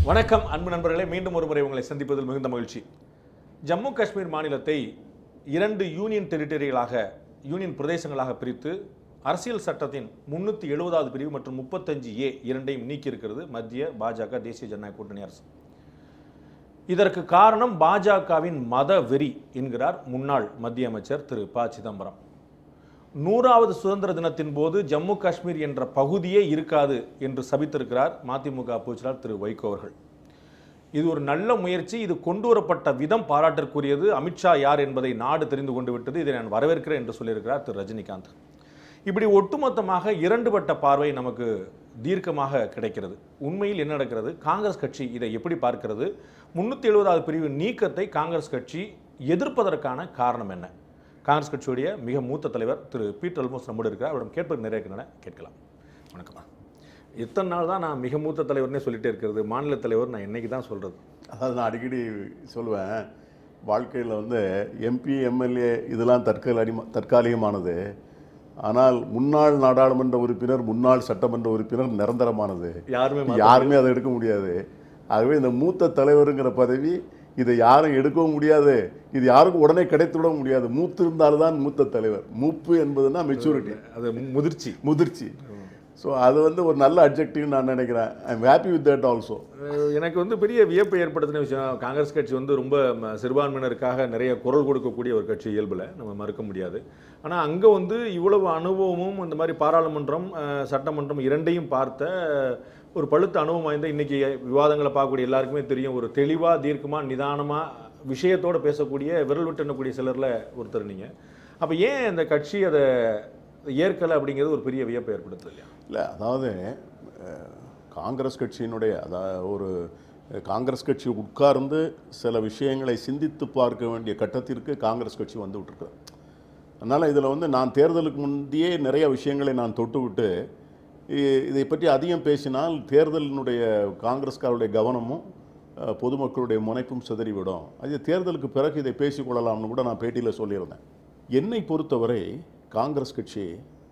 வணக்கம் அன்பு நண்பர்களே மீண்டும் ஒரு முறை உங்களை சந்திப்பதில் மிகுந்த மகிழ்ச்சி ஜம்மு காஷ்மீர் மாநிலத்தை இரண்டு யூனியன் டெரிட்டரிகளாக யூனியன் பிரதேசங்களாக பிரித்து அரசியல் சட்டத்தின் முன்னூற்றி எழுபதாவது பிரிவு மற்றும் முப்பத்தஞ்சு ஏ இரண்டையும் நீக்கியிருக்கிறது மத்திய பாஜக தேசிய ஜனநாயக கூட்டணி அரசு இதற்கு காரணம் பாஜகவின் மத வெறி என்கிறார் முன்னாள் மத்திய அமைச்சர் திரு ப சிதம்பரம் நூறாவது சுதந்திர தினத்தின் போது ஜம்மு காஷ்மீர் என்ற பகுதியே இருக்காது என்று சபித்திருக்கிறார் மதிமுக பொதுச்செயலாளர் திரு வைகோ அவர்கள் இது ஒரு நல்ல முயற்சி இது கொண்டு வரப்பட்ட விதம் பாராட்டிற்குரியது அமித்ஷா யார் என்பதை நாடு தெரிந்து கொண்டு விட்டது இதை நான் வரவேற்கிறேன் என்று சொல்லியிருக்கிறார் திரு ரஜினிகாந்த் இப்படி ஒட்டுமொத்தமாக இரண்டுபட்ட பார்வை நமக்கு தீர்க்கமாக கிடைக்கிறது உண்மையில் என்ன நடக்கிறது காங்கிரஸ் கட்சி இதை எப்படி பார்க்கிறது முன்னூற்றி எழுபதாவது பிரிவு நீக்கத்தை காங்கிரஸ் கட்சி எதிர்ப்பதற்கான காரணம் என்ன காங்கிரஸ் கட்சியுடைய மிக மூத்த தலைவர் திரு பீட்டர் அல்மோஸ் நம்மோடு இருக்கிறார் அவரிடம் கேட்பதற்கு நிறைய இருக்கின்றன கேட்கலாம் வணக்கம் எத்தனை நாள் தான் நான் மிக மூத்த தலைவர்னே சொல்லிட்டே இருக்கிறது மாநில தலைவர் நான் என்னைக்கு தான் சொல்கிறது அதாவது நான் அடிக்கடி சொல்லுவேன் வாழ்க்கையில் வந்து எம்பி எம்எல்ஏ இதெல்லாம் தற்காலி தற்காலிகமானது ஆனால் முன்னாள் நாடாளுமன்ற உறுப்பினர் முன்னாள் சட்டமன்ற உறுப்பினர் நிரந்தரமானது யாருமே மாத்த- யாருமே அதை எடுக்க முடியாது ஆகவே இந்த மூத்த தலைவருங்கிற பதவி இதை யாரும் எடுக்கவும் முடியாது இது யாருக்கும் உடனே கிடைத்துவிடவும் முடியாது மூத்து இருந்தால்தான் மூத்த தலைவர் மூப்பு என்பதுன்னா மெச்சூரிட்டி அது முதிர்ச்சி முதிர்ச்சி ஸோ அது வந்து ஒரு நல்ல அப்ஜெக்டிவ் நான் நினைக்கிறேன் I am happy with that also ah எனக்கு வந்து பெரிய வியப்பை ஏற்படுத்தின விஷயம் காங்கிரஸ் கட்சி வந்து ரொம்ப ம- சிறுபான்மையினருக்காக நிறைய குரல் கொடுக்கக்கூடிய ஒரு கட்சி இயல்பில் நம்ம மறுக்க முடியாது ஆனால் அங்கே வந்து இவ்வளவு அனுபவமும் இந்த மாதிரி பாராளுமன்றம் அஹ், சட்டமன்றம் இரண்டையும் பார்த்த ஒரு பழுத்த அனுபவம் வாய்ந்த இன்னைக்கு விவாதங்களை பார்க்கக்கூடிய எல்லாருக்குமே தெரியும் ஒரு தெளிவாக தீர்க்கமாக நிதானமாக விஷயத்தோடு பேசக்கூடிய விரல் விட்டு எண்ணக்கூடிய சிலரில் ஒருத்தர் நீங்கள் அப்போ ஏன் இந்த கட்சி அதை ஏற்கலை அப்படிங்கிறது ஒரு பெரிய வியப்பை ஏற்படுத்துது இல்லையா இல்லை அதாவது அஹ், காங்கிரஸ் கட்சியினுடைய அதாவது ஒரு அஹ், காங்கிரஸ் கட்சி உட்கார்ந்து சில விஷயங்களை சிந்தித்து பார்க்க வேண்டிய கட்டத்திற்கு காங்கிரஸ் கட்சி வந்து விட்டுருக்கு அதனால் இதில் வந்து நான் தேர்தலுக்கு முந்தையே நிறைய விஷயங்களை நான் தொட்டு விட்டு இ- இதை பற்றி அதிகம் பேசினால் தேர்தலினுடைய காங்கிரஸ்காருடைய கவனமும் அஹ், பொதுமக்களுடைய முனைப்பும் சிதறிவிடும் அது தேர்தலுக்கு பிறகு இதை பேசிக்கொள்ளலாம்னு கூட நான் பேட்டியில் சொல்லியிருந்தேன் என்னை பொறுத்தவரை காங்கிரஸ் கட்சி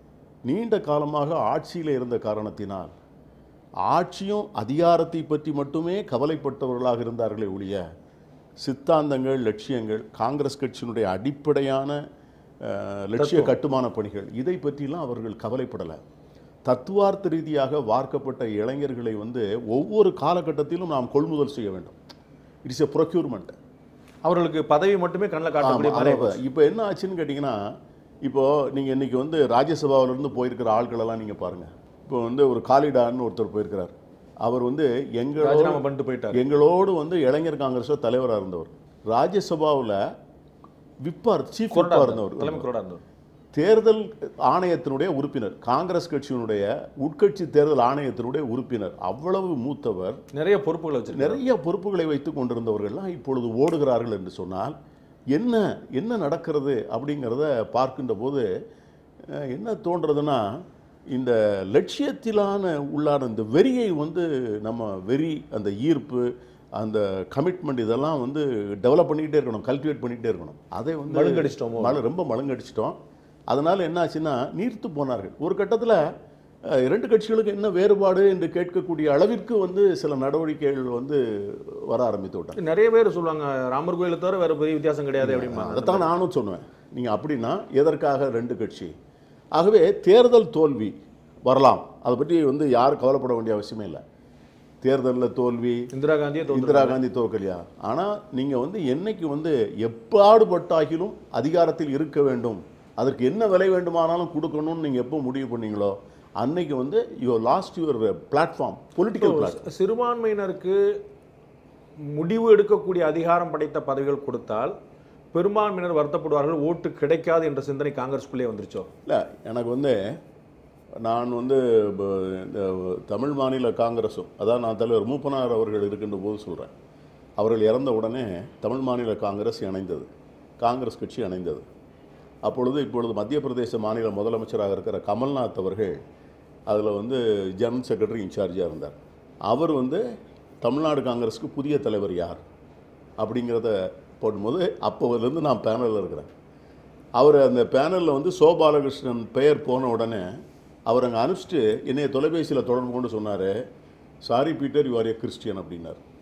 நீண்ட காலமாக ஆட்சியில் இருந்த காரணத்தினால் ஆட்சியும் அதிகாரத்தை பற்றி மட்டுமே கவலைப்பட்டவர்களாக இருந்தார்களே ஒழிய சித்தாந்தங்கள் லட்சியங்கள் காங்கிரஸ் கட்சியினுடைய அடிப்படையான அஹ், லட்சிய கட்டுமான பணிகள் இதை பற்றிலாம் அவர்கள் கவலைப்படலை தத்துவார்த்த ரீதியாக வார்க்கப்பட்ட இளைஞர்களை வந்து ஒவ்வொரு காலகட்டத்திலும் நாம் கொள்முதல் செய்ய வேண்டும் இட்ஸ் எ ப்ரொக்யூர்மெண்ட் அவர்களுக்கு பதவி மட்டுமே கண்ணில் காட்டக்கூடிய ஆமா, மாதிரி அதாவது இப்போ என்ன ஆச்சுன்னு கேட்டிங்கன்னா இப்போ நீங்கள் இன்னைக்கு வந்து ராஜ்யசபாவிலேருந்து போயிருக்கிற ஆட்களெல்லாம் நீங்கள் பாருங்கள் இப்போ வந்து ஒரு காலிடான்னு ஒருத்தர் போயிருக்கிறார் அவர் வந்து எங்களோட ராஜினாமா பண்ணிட்டு போயிட்டார் எங்களோடு வந்து இளைஞர் காங்கிரஸில் தலைவராக இருந்தவர் ராஜ்யசபாவில் விப்பார் சீஃப் விப்பாக இருந்தவர் தலைமை குரோடா இருந்தவர் தேர்தல் ஆணையத்தினுடைய உறுப்பினர் காங்கிரஸ் கட்சியினுடைய உட்கட்சி தேர்தல் ஆணையத்தினுடைய உறுப்பினர் அவ்வளவு மூத்தவர் நிறைய பொறுப்புகளை வச்சிருக்காரு நிறைய பொறுப்புகளை வைத்து கொண்டிருந்தவர்கள்லாம் இப்பொழுது ஓடுகிறார்கள் என்று சொன்னால் என்ன என்ன நடக்கிறது அப்படிங்கிறத பார்க்கின்ற போது அஹ், என்ன தோன்றதுன்னா இந்த லட்சியத்திலான உள்ளான இந்த வெறியை வந்து நம்ம வெறி அந்த ஈர்ப்பு அந்த கமிட்மெண்ட் இதெல்லாம் வந்து டெவலப் பண்ணிக்கிட்டே இருக்கணும் கல்டிவேட் பண்ணிக்கிட்டே இருக்கணும் அதை வந்து மழுங்கடிச்சிட்டோமோ? மழை ரொம்ப மழுங்கடிச்சிட்டோம் அதனால் என்ன ஆச்சுன்னா நீர்த்து போனார்கள் ஒரு கட்டத்தில் அஹ், இரண்டு கட்சிகளுக்கு என்ன வேறுபாடு என்று கேட்கக்கூடிய அளவிற்கு வந்து சில நடவடிக்கைகள் வந்து வர ஆரம்பித்து விட்டாங்க நிறைய பேர் சொல்லுவாங்க ராமர் கோயிலை தவிர வேற பெரிய வித்தியாசம் கிடையாது அப்படிம்பாங்க அதைத்தான் நானும் சொன்னேன் நீங்கள் அப்படின்னா எதற்காக ரெண்டு கட்சி ஆகவே தேர்தல் தோல்வி வரலாம் அதை பற்றி வந்து யாரும் கவலைப்பட வேண்டிய அவசியமே இல்லை தேர்தலில் தோல்வி இந்திரா காந்தியே தோன்று இந்திரா காந்தி தோற்கலையா ஆனால் நீங்கள் வந்து என்னைக்கு வந்து எப்பாடுபட்டாகிலும் அதிகாரத்தில் இருக்க வேண்டும் அதற்கு என்ன விலை வேண்டுமானாலும் கொடுக்கணும்னு நீங்கள் எப்போ முடிவு பண்ணீங்களோ அன்னைக்கு வந்து your last your platform political platform சிறுபான்மையினருக்கு முடிவு எடுக்கக்கூடிய அதிகாரம் படைத்த பதவிகள் கொடுத்தால் பெரும்பான்மையினர் வருத்தப்படுவார்கள் ஓட்டு கிடைக்காது என்ற சிந்தனை காங்கிரஸ்குள்ளே வந்துருச்சோ இல்லை எனக்கு வந்து நான் வந்து ப- இந்த தமிழ் மாநில காங்கிரஸும் அதான் நான் தலைவர் மூப்பனார் அவர்கள் இருக்கின்ற போது சொல்கிறேன் அவர்கள் இறந்த உடனே தமிழ் மாநில காங்கிரஸ் இணைந்தது காங்கிரஸ் கட்சி இணைந்தது அப்பொழுது இப்பொழுது மத்திய பிரதேச மாநில முதலமைச்சராக இருக்கிற கமல்நாத் அவர்கள் அதில் வந்து ஜெனரல் செக்ரட்டரி இன்சார்ஜாக இருந்தார் அவர் வந்து தமிழ்நாடு காங்கிரஸுக்கு புதிய தலைவர் யார் அப்படிங்கிறத போடும்போது அப்போலேருந்து நான் பேனலில் இருக்கிறேன் அவர் அந்த பேனலில் வந்து சோ பாலகிருஷ்ணன் பெயர் போன உடனே அவர் அங்கே அனுப்பிச்சிட்டு என்னைய தொலைபேசியில் தொடர்பு கொண்டு சொன்னார் sorry Peter you are a Christian அப்படின்னார்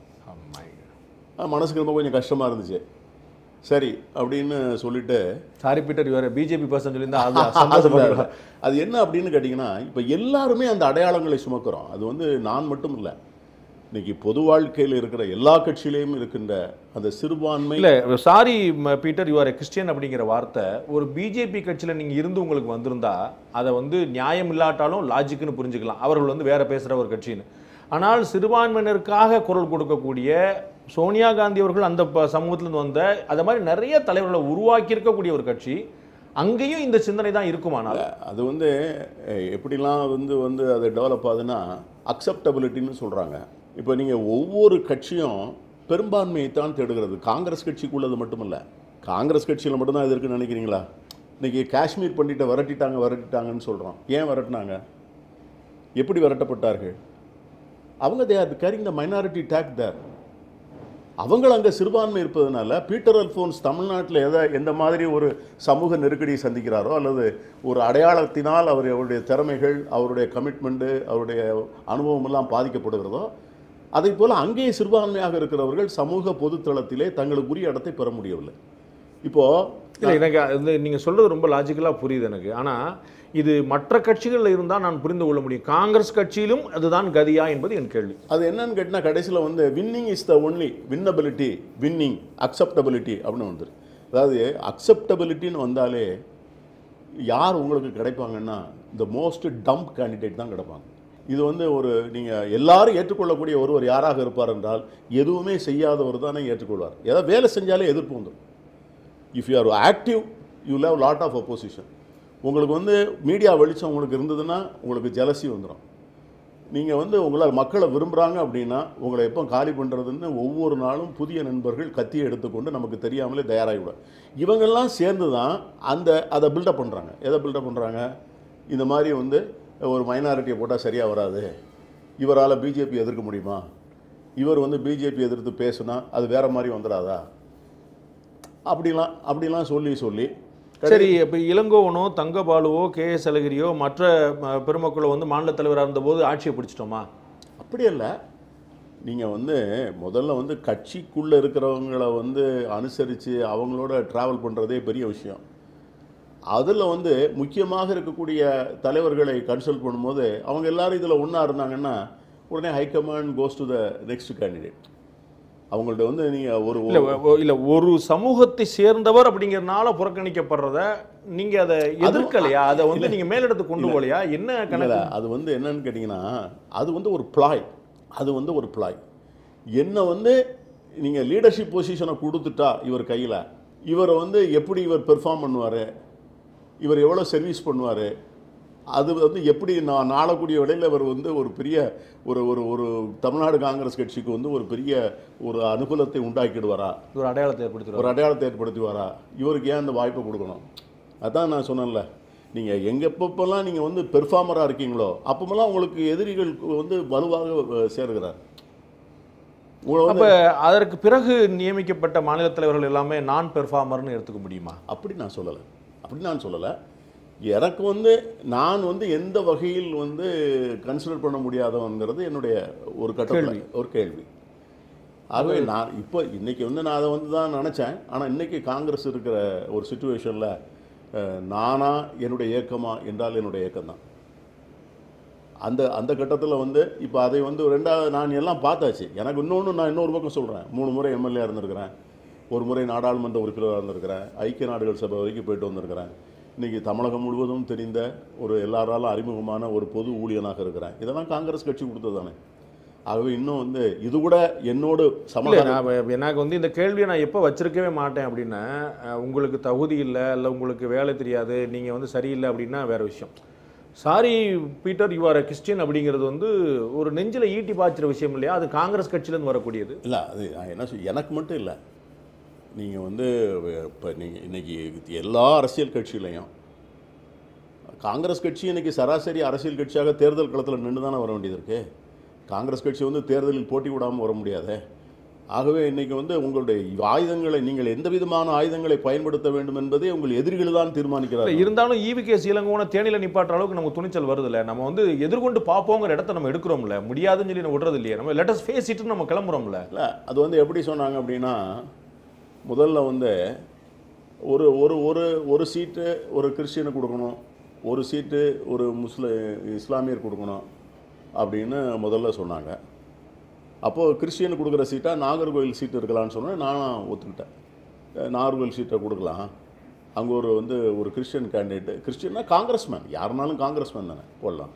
அஹ் மனசுக்கு ரொம்ப கொஞ்சம் கஷ்டமாக இருந்துச்சு சரி அப்படின்னு சொல்லிட்டு சாரி பீட்டர் இவர் பிஜேபி பர்சன் சொல்லியிருந்தா அது அது சந்தோஷப்படுறேன் அது என்ன அப்படின்னு கேட்டிங்கன்னா இப்போ எல்லாருமே அந்த அடையாளங்களை சுமக்கிறோம் அது வந்து நான் மட்டும் இல்லை இன்னைக்கு பொது வாழ்க்கையில் இருக்கிற எல்லா கட்சியிலையும் இருக்கின்ற அந்த சிறுபான்மை இல்ல sorry Peter you are Christian அப்படிங்கிற வார்த்தை ஒரு பிஜேபி கட்சியில நீங்க இருந்து உங்களுக்கு வந்திருந்தா அதை வந்து நியாயம் இல்லாட்டாலும் லாஜிக்னு புரிஞ்சுக்கலாம் அவர்கள் வந்து வேற பேசுற ஒரு கட்சின்னு ஆனால் சிறுபான்மையினருக்காக குரல் கொடுக்கக்கூடிய சோனியா காந்தி அவர்கள் அந்த ப- சமூகத்திலிருந்து வந்த அது மாதிரி நிறைய தலைவர்களை உருவாக்கி இருக்கக்கூடிய ஒரு கட்சி அங்கேயும் இந்த சிந்தனை தான் இருக்குமானால் அது வந்து அஹ், எப்படிலாம் வந்து வந்து அது டெவலப் ஆகுதுன்னா அக்செப்டபிலிட்டின்னு சொல்கிறாங்க இப்போ நீங்கள் ஒவ்வொரு கட்சியும் பெரும்பான்மையை தான் தேடுகிறது காங்கிரஸ் கட்சிக்குள்ளது மட்டுமல்ல காங்கிரஸ் கட்சியில் மட்டும்தான் இது இருக்குன்னு நினைக்கிறீங்களா இன்னைக்கு காஷ்மீர் பண்டிட்டை விரட்டிட்டாங்க விரட்டிட்டாங்கன்னு சொல்கிறோம் ஏன் விரட்டினாங்க எப்படி விரட்டப்பட்டார்கள் அவங்க they are carrying the minority take their அவங்கள் அங்கே சிறுபான்மை இருப்பதனால பீட்டர் அல்ஃபோன்ஸ் தமிழ்நாட்டில் எதை எந்த மாதிரி ஒரு சமூக நெருக்கடியை சந்திக்கிறாரோ அல்லது ஒரு அடையாளத்தினால் அவர் அவருடைய திறமைகள் அவருடைய கமிட்மெண்ட்டு அவருடைய அனுபவம் எல்லாம் பாதிக்கப்படுகிறதோ அதை போல் அங்கே சிறுபான்மையாக இருக்கிறவர்கள் சமூக பொதுத்தளத்திலே தங்களுக்குரிய இடத்தை பெற முடியவில்லை இப்போது இல்லை எனக்கு அது நீங்கள் சொல்கிறது ரொம்ப லாஜிக்கலாக புரியுது எனக்கு ஆனால் இது மற்ற கட்சிகளில் இருந்தால் நான் புரிந்து கொள்ள முடியும் காங்கிரஸ் கட்சியிலும் அதுதான் கதியா என்பது என் கேள்வி அது என்னன்னு கேட்டினா கடைசியில் வந்து winning is the only winnability winning acceptability அப்படின்னு வந்துரு அதாவது அக்செப்டபிலிட்டின்னு வந்தாலே யார் உங்களுக்கு கிடைப்பாங்கன்னா இந்த மோஸ்ட் டம்ப் கேண்டிடேட் தான் கிடைப்பாங்க இது வந்து ஒரு நீங்கள் எல்லாரும் ஏற்றுக்கொள்ளக்கூடிய ஒருவர் யாராக இருப்பார் என்றால் எதுவுமே செய்யாதவர் தானே ஏற்றுக்கொள்வார் ஏதாவது வேலை செஞ்சாலே எதிர்ப்பு வந்துடும் if you are active you have lot of opposition உங்களுக்கு வந்து மீடியா வெளிச்சம் உங்களுக்கு இருந்ததுன்னா உங்களுக்கு ஜலசி வந்துடும் நீங்கள் வந்து உங்களை மக்களை விரும்புகிறாங்க அப்படின்னா உங்களை எப்போ காலி பண்ணுறதுன்னு ஒவ்வொரு நாளும் புதிய நண்பர்கள் கத்தியை எடுத்துக்கொண்டு நமக்கு தெரியாமலே தயாராகிவிடும் இவங்கெல்லாம் சேர்ந்து தான் அந்த அதை பில்டப் பண்ணுறாங்க எதை பில்டப் பண்ணுறாங்க இந்த மாதிரி வந்து ஒரு மைனாரிட்டியை போட்டால் சரியாக வராது இவரால் பிஜேபி எதிர்க்க முடியுமா இவர் வந்து பிஜேபி எதிர்த்து பேசுனா அது வேற மாதிரி வந்துடாதா அப்படிலாம் அப்படிலாம் சொல்லி சொல்லி சரி இப்போ இளங்கோவனோ தங்கபாலுவோ கே எஸ் அழகிரியோ மற்ற ம, பெருமக்களோ வந்து மாநில தலைவராக இருந்தபோது ஆட்சியை பிடிச்சிட்டோமா அப்படி இல்லை நீங்கள் வந்து முதல்ல வந்து கட்சிக்குள்ளே இருக்கிறவங்கள வந்து அனுசரித்து அவங்களோட ட்ராவல் பண்ணுறதே பெரிய விஷயம் அதில் வந்து முக்கியமாக இருக்கக்கூடிய தலைவர்களை கன்சல்ட் பண்ணும்போது அவங்க எல்லாரும் இதில் ஒன்றா இருந்தாங்கன்னா உடனே high command goes to the next candidate அவங்கள்ட்ட வந்து நீங்கள் ஒரு இல்ல ஒ- இல்ல ஒரு சமூகத்தை சேர்ந்தவர் அப்படிங்கறதுனால புறக்கணிக்கப்படுறத நீங்க அதை எதிர்க்கலையா அதை வந்து நீங்க மேலிடத்துக்கு கொண்டு போகலையா என்ன இல்லை கணக்கு அது வந்து என்னன்னு கேட்டிங்கன்னா அது வந்து ஒரு பிளாய் அது வந்து ஒரு பிளாய் என்ன வந்து நீங்கள் லீடர்ஷிப் பொசிஷனை கொடுத்துட்டா இவர் கையில் இவரை வந்து எப்படி இவர் பெர்ஃபார்ம் பண்ணுவார் இவர் எவ்வளோ சர்வீஸ் பண்ணுவார் அது வந்து எப்படி நான் நாளக்கூடிய விடையில் இவர் வந்து ஒரு பெரிய ஒரு ஒரு ஒரு தமிழ்நாடு காங்கிரஸ் கட்சிக்கு வந்து ஒரு பெரிய ஒரு அனுகூலத்தை உண்டாக்கிடுவாரா ஒரு அடையாளத்தை ஏற்படுத்துறாரு ஒரு அடையாளத்தை ஏற்படுத்துவாரா இவருக்கு ஏன் அந்த வாய்ப்பை கொடுக்கணும் அதான் நான் சொன்னேன்ல நீங்கள் எங்கே எப்பப்பெல்லாம் நீங்கள் வந்து பெர்ஃபார்மராக இருக்கீங்களோ அப்பமெல்லாம் உங்களுக்கு எதிரிகள் வந்து வலுவாக அஹ், சேருகிறார் உங்களை வந்து அப்ப அதற்கு பிறகு நியமிக்கப்பட்ட மாநில தலைவர்கள் எல்லாமே நான் பெர்ஃபார்மர்னு எடுத்துக்க முடியுமா அப்படி நான் சொல்லலை அப்படி நான் சொல்லலை எனக்கு வந்து நான் வந்து எந்த வகையில் வந்து கன்சிடர் பண்ண முடியாதவங்கிறது என்னுடைய ஒரு கட்டத்தில் ஒரு கேள்வி ஆகவே நான் இப்போ இன்னைக்கு வந்து நான் அதை வந்து தான் நினச்சேன் ஆனால் இன்னைக்கு காங்கிரஸ் இருக்கிற ஒரு சுச்சுவேஷனில் நானா என்னுடைய இயக்கமா என்றால் என்னுடைய இயக்கம் தான் அந்த அந்த கட்டத்தில் வந்து இப்போ அதை வந்து ரெண்டாவது நான் எல்லாம் பார்த்தாச்சு எனக்கு இன்னொன்று நான் இன்னொரு பக்கம் சொல்கிறேன் மூணு முறை எம்எல்ஏ இருந்திருக்கிறேன் ஒரு முறை நாடாளுமன்ற உறுப்பினராக இருந்திருக்கிறேன் ஐக்கிய நாடுகள் சபை வரைக்கும் போயிட்டு வந்திருக்கிறேன் இன்றைக்கி தமிழகம் முழுவதும் தெரிந்த ஒரு எல்லாராலும் அறிமுகமான ஒரு பொது ஊழியனாக இருக்கிறேன் இதெல்லாம் காங்கிரஸ் கட்சி கொடுத்தது தானே ஆகவே இன்னும் வந்து இது கூட என்னோடு இல்ல சமாதானம் நான் இப்ப- எனக்கு வந்து இந்த கேள்வியை நான் எப்போ வச்சிருக்கவே மாட்டேன் அப்படின்னா அஹ், உங்களுக்கு தகுதி இல்லை இல்லை உங்களுக்கு வேலை தெரியாது நீங்க வந்து சரியில்லை அப்படின்னா வேற விஷயம் sorry Peter you are Christian அப்படிங்கிறது வந்து ஒரு நெஞ்சில ஈட்டி பாய்ச்சிற விஷயம் இல்லையா அது காங்கிரஸ் கட்சியிலேருந்து வரக்கூடியது இல்லை அது நான் என்ன சொல் எனக்கு மட்டும் இல்லை நீங்கள் வந்து இப்போ நீங்கள் இன்னைக்கு எல்லா அரசியல் கட்சியிலையும் காங்கிரஸ் கட்சி இன்னைக்கு சராசரி அரசியல் கட்சியாக தேர்தல் களத்தில் நின்று தானே வர வேண்டியது இருக்கு காங்கிரஸ் கட்சி வந்து தேர்தலில் போட்டி விடாமல் வர முடியாதே ஆகவே இன்னைக்கு வந்து உங்களுடைய ஆயுதங்களை நீங்கள் எந்த விதமான ஆயுதங்களை பயன்படுத்த வேண்டும் என்பதை உங்கள் எதிரிகள் தான் இல்ல, தீர்மானிக்கிறார்கள் இருந்தாலும் ஈவிகே சீலங்கோன தேனில நிப்பாட்டுற அளவுக்கு நமக்கு துணிச்சல் வருதுல்ல நம்ம வந்து எதிர்கொண்டு பார்ப்போங்கிற இடத்த நம்ம எடுக்கிறோம்ல முடியாதுன்னு சொல்லி நம்ம விடுறது இல்லையே நம்ம லெட்டஸ் ஃபேஸ் இட்டு நம்ம கிளம்புறோம்ல இல்லை அது வந்து எப்படி சொன்னாங்க அப்படின்னா முதல்ல வந்து ஒரு ஒரு ஒரு ஒரு சீட்டு ஒரு கிறிஸ்டியனுக்கு கொடுக்கணும் ஒரு சீட்டு ஒரு முஸ்லி இஸ்லாமியர் கொடுக்கணும் அப்படின்னு முதல்ல சொன்னாங்க அப்போது கிறிஸ்டியனுக்கு கொடுக்குற சீட்டாக நாகர்கோவில் சீட்டு இருக்கலாம்னு சொன்னேன் நானும் ஒத்துக்கிட்டேன் அஹ் நாகர்கோவில் சீட்டை கொடுக்கலாம் அங்கே ஒரு வந்து ஒரு கிறிஸ்டியன் கேண்டிடேட்டு கிறிஸ்டியன்னா காங்கிரஸ்மேன் யாருனாலும் காங்கிரஸ்மேன் தானே போடலாம்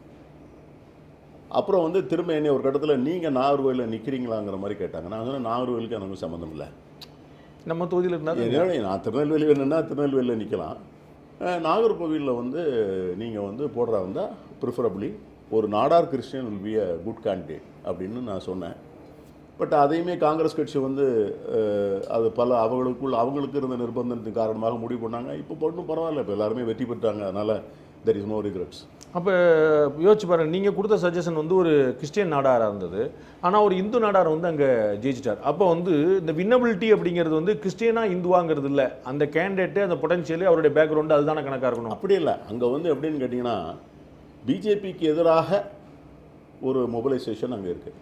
அப்புறம் வந்து திரும்ப என்னை ஒரு கட்டத்தில் நீங்கள் நாகர்கோவிலில் நிற்கிறீங்களாங்கிற மாதிரி கேட்டாங்க நான் சொன்னேன் நாகர்கோவிலுக்கு எனக்கு சம்மந்தம் இல்லை நம்ம தொகுதியில் இருந்தா என்னோட நான் திருநெல்வேலி வேணும்னா திருநெல்வேலியில் நிற்கலாம் அஹ் நாகர்கோவிலில் வந்து நீங்கள் வந்து போடுறா இருந்தால் ப்ரிஃபரபிளி ஒரு Nadar Christian will be a good candidate அப்படின்னு நான் சொன்னேன் பட் அதையுமே காங்கிரஸ் கட்சி வந்து அஹ், அது பல அவங்களுக்குள் அவங்களுக்கு இருந்த நிர்பந்தத்தின் காரணமாக முடிவு பண்ணாங்க இப்போ பொண்ணும் பரவாயில்ல இப்போ எல்லாருமே வெற்றி பெற்றாங்க அதனால் தெர் இஸ் நோ ரிக்ரெட்ஸ் அப்போ யோசிச்சு பாருங்க நீங்கள் கொடுத்த சஜஷன் வந்து ஒரு கிறிஸ்டியன் நாடாராக இருந்தது ஆனால் ஒரு இந்து நாடார் வந்து அங்கே ஜெயிச்சிட்டார் அப்போ வந்து இந்த வின்னபிலிட்டி அப்படிங்கிறது வந்து கிறிஸ்டியனா இந்துவாங்கிறது இல்லை அந்த கேண்டிடேட்டு அந்த பொட்டன்ஷியலு அவருடைய பேக்ரவுண்டு அதுதானே கணக்காக இருக்கணும் அப்படி இல்லை அங்கே வந்து எப்படின்னு கேட்டிங்கன்னா பிஜேபிக்கு எதிராக ஒரு மொபிலைசேஷன் அங்கே இருக்குது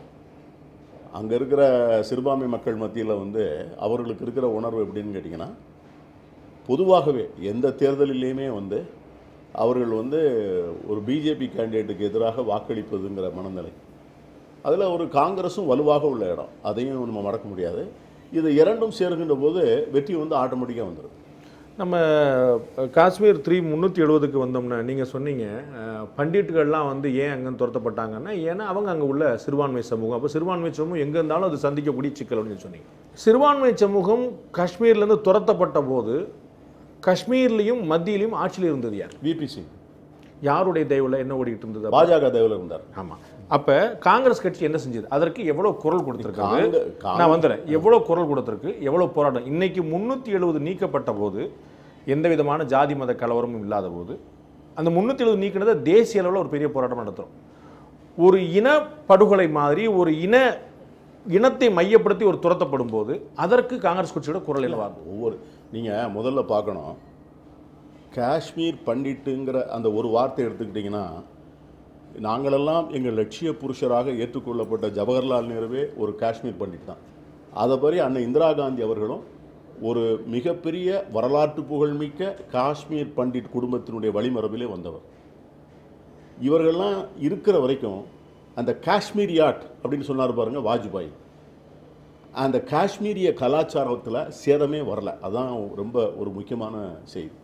அங்கே இருக்கிற சிறுபான்மை மக்கள் மத்தியில் வந்து அவர்களுக்கு இருக்கிற உணர்வு எப்படின்னு கேட்டிங்கன்னா பொதுவாகவே எந்த தேர்தலிலையுமே வந்து அவர்கள் வந்து ஒரு பிஜேபி கேண்டிடேட்டுக்கு எதிராக வாக்களிப்பதுங்கிற மனநிலை அதில் ஒரு காங்கிரஸும் வலுவாக உள்ள இடம் அதையும் நம்ம மறக்க முடியாது இது இரண்டும் சேர்கின்ற போது வெற்றி வந்து ஆட்டோமேட்டிக்காக வந்துடும் நம்ம அஹ், காஷ்மீர் த்ரீ முந்நூற்றி எழுபதுக்கு வந்தோம்னா நீங்கள் சொன்னீங்க அஹ், பண்டிட்டுகள்லாம் வந்து ஏன் அங்கே துரத்தப்பட்டாங்கன்னா ஏன்னா அவங்க அங்கே உள்ள சிறுபான்மை சமூகம் அப்போ சிறுபான்மை சமூகம் எங்கே இருந்தாலும் அது சந்திக்கக்கூடிய சிக்கல் அப்படின்னு சொன்னீங்க சிறுபான்மை சமூகம் காஷ்மீர்லேருந்து துரத்தப்பட்ட போது காஷ்மீர்லேயும் மத்தியிலையும் ஆட்சியில் இருந்தது யார் விபி சிங் யாருடைய தயவுல என்ன ஓடிட்டு இருந்தது பாஜக தயவில் இருந்தார் ஆமாம் அப்போ காங்கிரஸ் கட்சி என்ன செஞ்சது அதற்கு எவ்வளோ குரல் கொடுத்துருக்காங்க காங்க- காங்க- நான் வந்துடுறேன் எவ்வளோ குரல் கொடுத்துருக்கு எவ்வளோ போராட்டம் இன்னைக்கு முந்நூற்றி எழுபது நீக்கப்பட்ட போது எந்த விதமான ஜாதி மத கலவரமும் இல்லாத போது அந்த முந்நூற்றி எழுபது நீக்கினதை தேசிய அளவில் ஒரு பெரிய போராட்டம் நடத்துகிறோம் ஒரு இன படுகொலை மாதிரி ஒரு இன இனத்தை மையப்படுத்தி ஒரு துரத்தப்படும் போது அதற்கு காங்கிரஸ் கட்சியோட குரல் என்னவா இருந்தது? ஒவ்வொரு நீங்கள் முதல்ல பார்க்கணும் காஷ்மீர் பண்டிட்டுங்கிற அந்த ஒரு வார்த்தை எடுத்துக்கிட்டிங்கன்னா நாங்களெல்லாம் எங்கள் லட்சிய புருஷராக ஏற்றுக்கொள்ளப்பட்ட ஜவஹர்லால் நேருவே ஒரு காஷ்மீர் பண்டிட் தான் அதை படி அன்னை இந்திரா காந்தி அவர்களும் ஒரு மிகப்பெரிய வரலாற்று புகழ்மிக்க காஷ்மீர் பண்டிட் குடும்பத்தினுடைய வழிமரபிலே வந்தவர் இவர்கள்லாம் இருக்கிற வரைக்கும் அந்த காஷ்மீரியாட் அப்படின்னு சொன்னார் பாருங்க வாஜ்பாய் அந்த காஷ்மீரிய கலாச்சாரத்தில் சேதமே வரல அதான் ரொம்ப ஒரு முக்கியமான செய்தி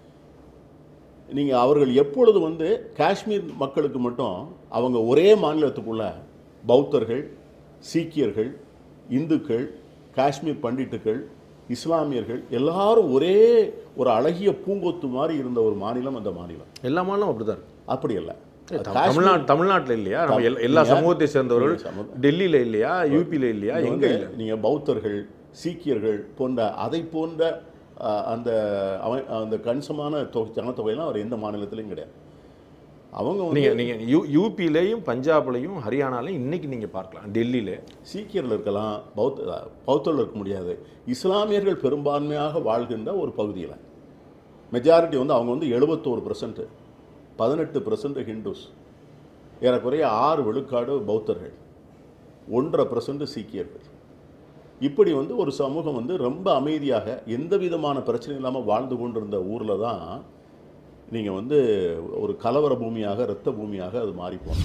நீங்கள் அவர்கள் எப்பொழுது வந்து காஷ்மீர் மக்களுக்கு மட்டும் அவங்க ஒரே மாநிலத்துக்குள்ள பௌத்தர்கள் சீக்கியர்கள் இந்துக்கள் காஷ்மீர் பண்டிட்டுகள் இஸ்லாமியர்கள் எல்லாரும் ஒரே ஒரு அழகிய பூங்கொத்து மாதிரி இருந்த ஒரு மாநிலம் அந்த மாநிலம் எல்லா மாநிலம் அப்படிதான் இருக்கு அப்படி இல்லை தமிழ்நாடு தமிழ்நாட்டில் இல்லையா நம்ம எல்லா- எல்லா நீங்க- சமூகத்தை சேர்ந்தவர்கள் நீங்க சமூக- டெல்லியில இல்லையா யூபியில் இல்லையா இங்க எங்க வந்து இல்லை நீங்க பௌத்தர்கள் சீக்கியர்கள் போன்ற அதை போன்ற அஹ், அந்த அவன் அந்த கணிசமான தொகை ஜனத்தொகையெல்லாம் அவர் எந்த மாநிலத்திலையும் கிடையாது அவங்க வந்து நீங்க நீங்க யூ யூபிலையும் பஞ்சாப்லையும் ஹரியானாலையும் இன்னைக்கு நீங்க பார்க்கலாம் டெல்லியில சீக்கியர்கள் இருக்கலாம் பௌத்த பௌத்தர்கள் இருக்க முடியாது இஸ்லாமியர்கள் பெரும்பான்மையாக வாழ்கின்ற ஒரு பகுதியில் மெஜாரிட்டி வந்து அவங்க வந்து எழுபத்தோரு பர்சன்ட் பதினெட்டு பர்சன்ட் ஹிந்துஸ் ஏறக்குறைய ஆறு விழுக்காடு பௌத்தர்கள் ஒன்றரை பர்சன்ட் சீக்கியர்கள் இப்படி வந்து ஒரு சமூகம் வந்து ரொம்ப அமைதியாக எந்த விதமான பிரச்சனையும் இல்லாமல் வாழ்ந்து கொண்டிருந்த ஊரில் தான் நீங்கள் வந்து ஒரு கலவர பூமியாக இரத்த பூமியாக அது மாறி போனோம்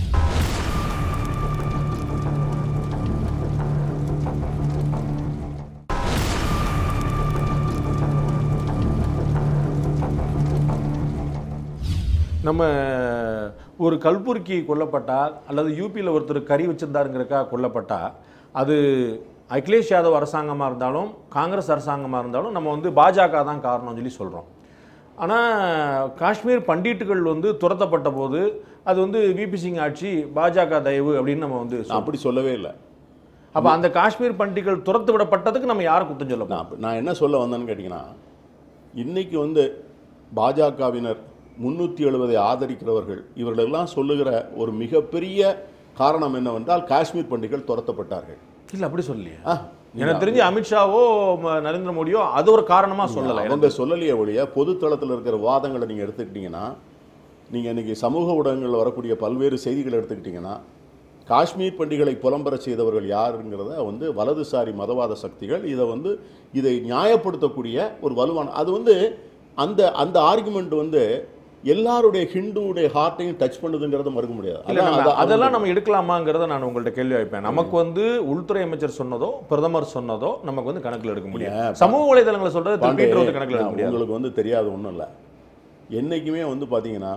நம்ம ஒரு கல்புர்கி கொல்லப்பட்டால் அல்லது யூபியில் ஒருத்தர் கறி வச்சிருந்தாருங்கிறக்கா கொல்லப்பட்டா அது அகிலேஷ் யாதவ் அரசாங்கமாக இருந்தாலும் காங்கிரஸ் அரசாங்கமாக இருந்தாலும் நம்ம வந்து பாஜக தான் காரணம்னு சொல்லி சொல்கிறோம் ஆனால் காஷ்மீர் பண்டிட்டுகள் வந்து துரத்தப்பட்ட போது அது வந்து விபி சிங் ஆட்சி பாஜக தயவு அப்படின்னு நம்ம வந்து நான் அப்படி சொல்லவே இல்லை அப்போ அந்த காஷ்மீர் பண்டிகள் துரத்து விடப்பட்டதுக்கு நம்ம யாரை குத்தம் சொல்ல நான் அப்ப- நான் என்ன சொல்ல வந்தேன்னு கேட்டிங்கன்னா இன்னைக்கு வந்து பாஜகவினர் முன்னூற்றி எழுபதை ஆதரிக்கிறவர்கள் இவர்களெல்லாம் சொல்லுகிற ஒரு மிகப்பெரிய காரணம் என்னவென்றால் காஷ்மீர் பண்டிகள் துரத்தப்பட்டார்கள் இல்ல அப்படி சொல்லலையே ஆ, எனக்கு தெரிஞ்சு அமித்ஷாவோ ம- நரேந்திர மோடியோ அது ஒரு காரணமா சொல்லல அவங்க சொல்லலையே ஒழிய பொதுத்தளத்தில் இருக்கிற வாதங்களை நீங்கள் எடுத்துக்கிட்டீங்கன்னா நீங்கள் இன்னைக்கு சமூக ஊடகங்களில் வரக்கூடிய பல்வேறு செய்திகளை எடுத்துக்கிட்டிங்கன்னா காஷ்மீர் பண்டிகளை புலம்பெற செய்தவர்கள் யாருங்கிறத வந்து வலதுசாரி மதவாத சக்திகள் இதை வந்து இதை நியாயப்படுத்தக்கூடிய ஒரு வலுவான அது வந்து அந்த அந்த ஆர்குமெண்ட் வந்து எல்லாருடைய ஹிந்துவுடைய ஹார்ட்டையும் டச் பண்ணுதுங்கிறத மறுக்க முடியாது இல்ல அதான் நம்ம அதான் அதெல்லாம் நம்ம எடுக்கலாமாங்கிறத நான் உங்கள்ட்ட கேள்வி வைப்பேன் நமக்கு வந்து உள்துறை அமைச்சர் சொன்னதோ பிரதமர் சொன்னதோ நமக்கு வந்து கணக்கில் எடுக்க முடியாது சமூக வலைதளங்களை சொல்றது பாண்டே, திருப்பி வந்து கணக்கில் எடுக்க நான் முடியாது உங்களுக்கு வந்து தெரியாத ஒன்றும் இல்லை என்றைக்குமே வந்து பார்த்தீங்கன்னா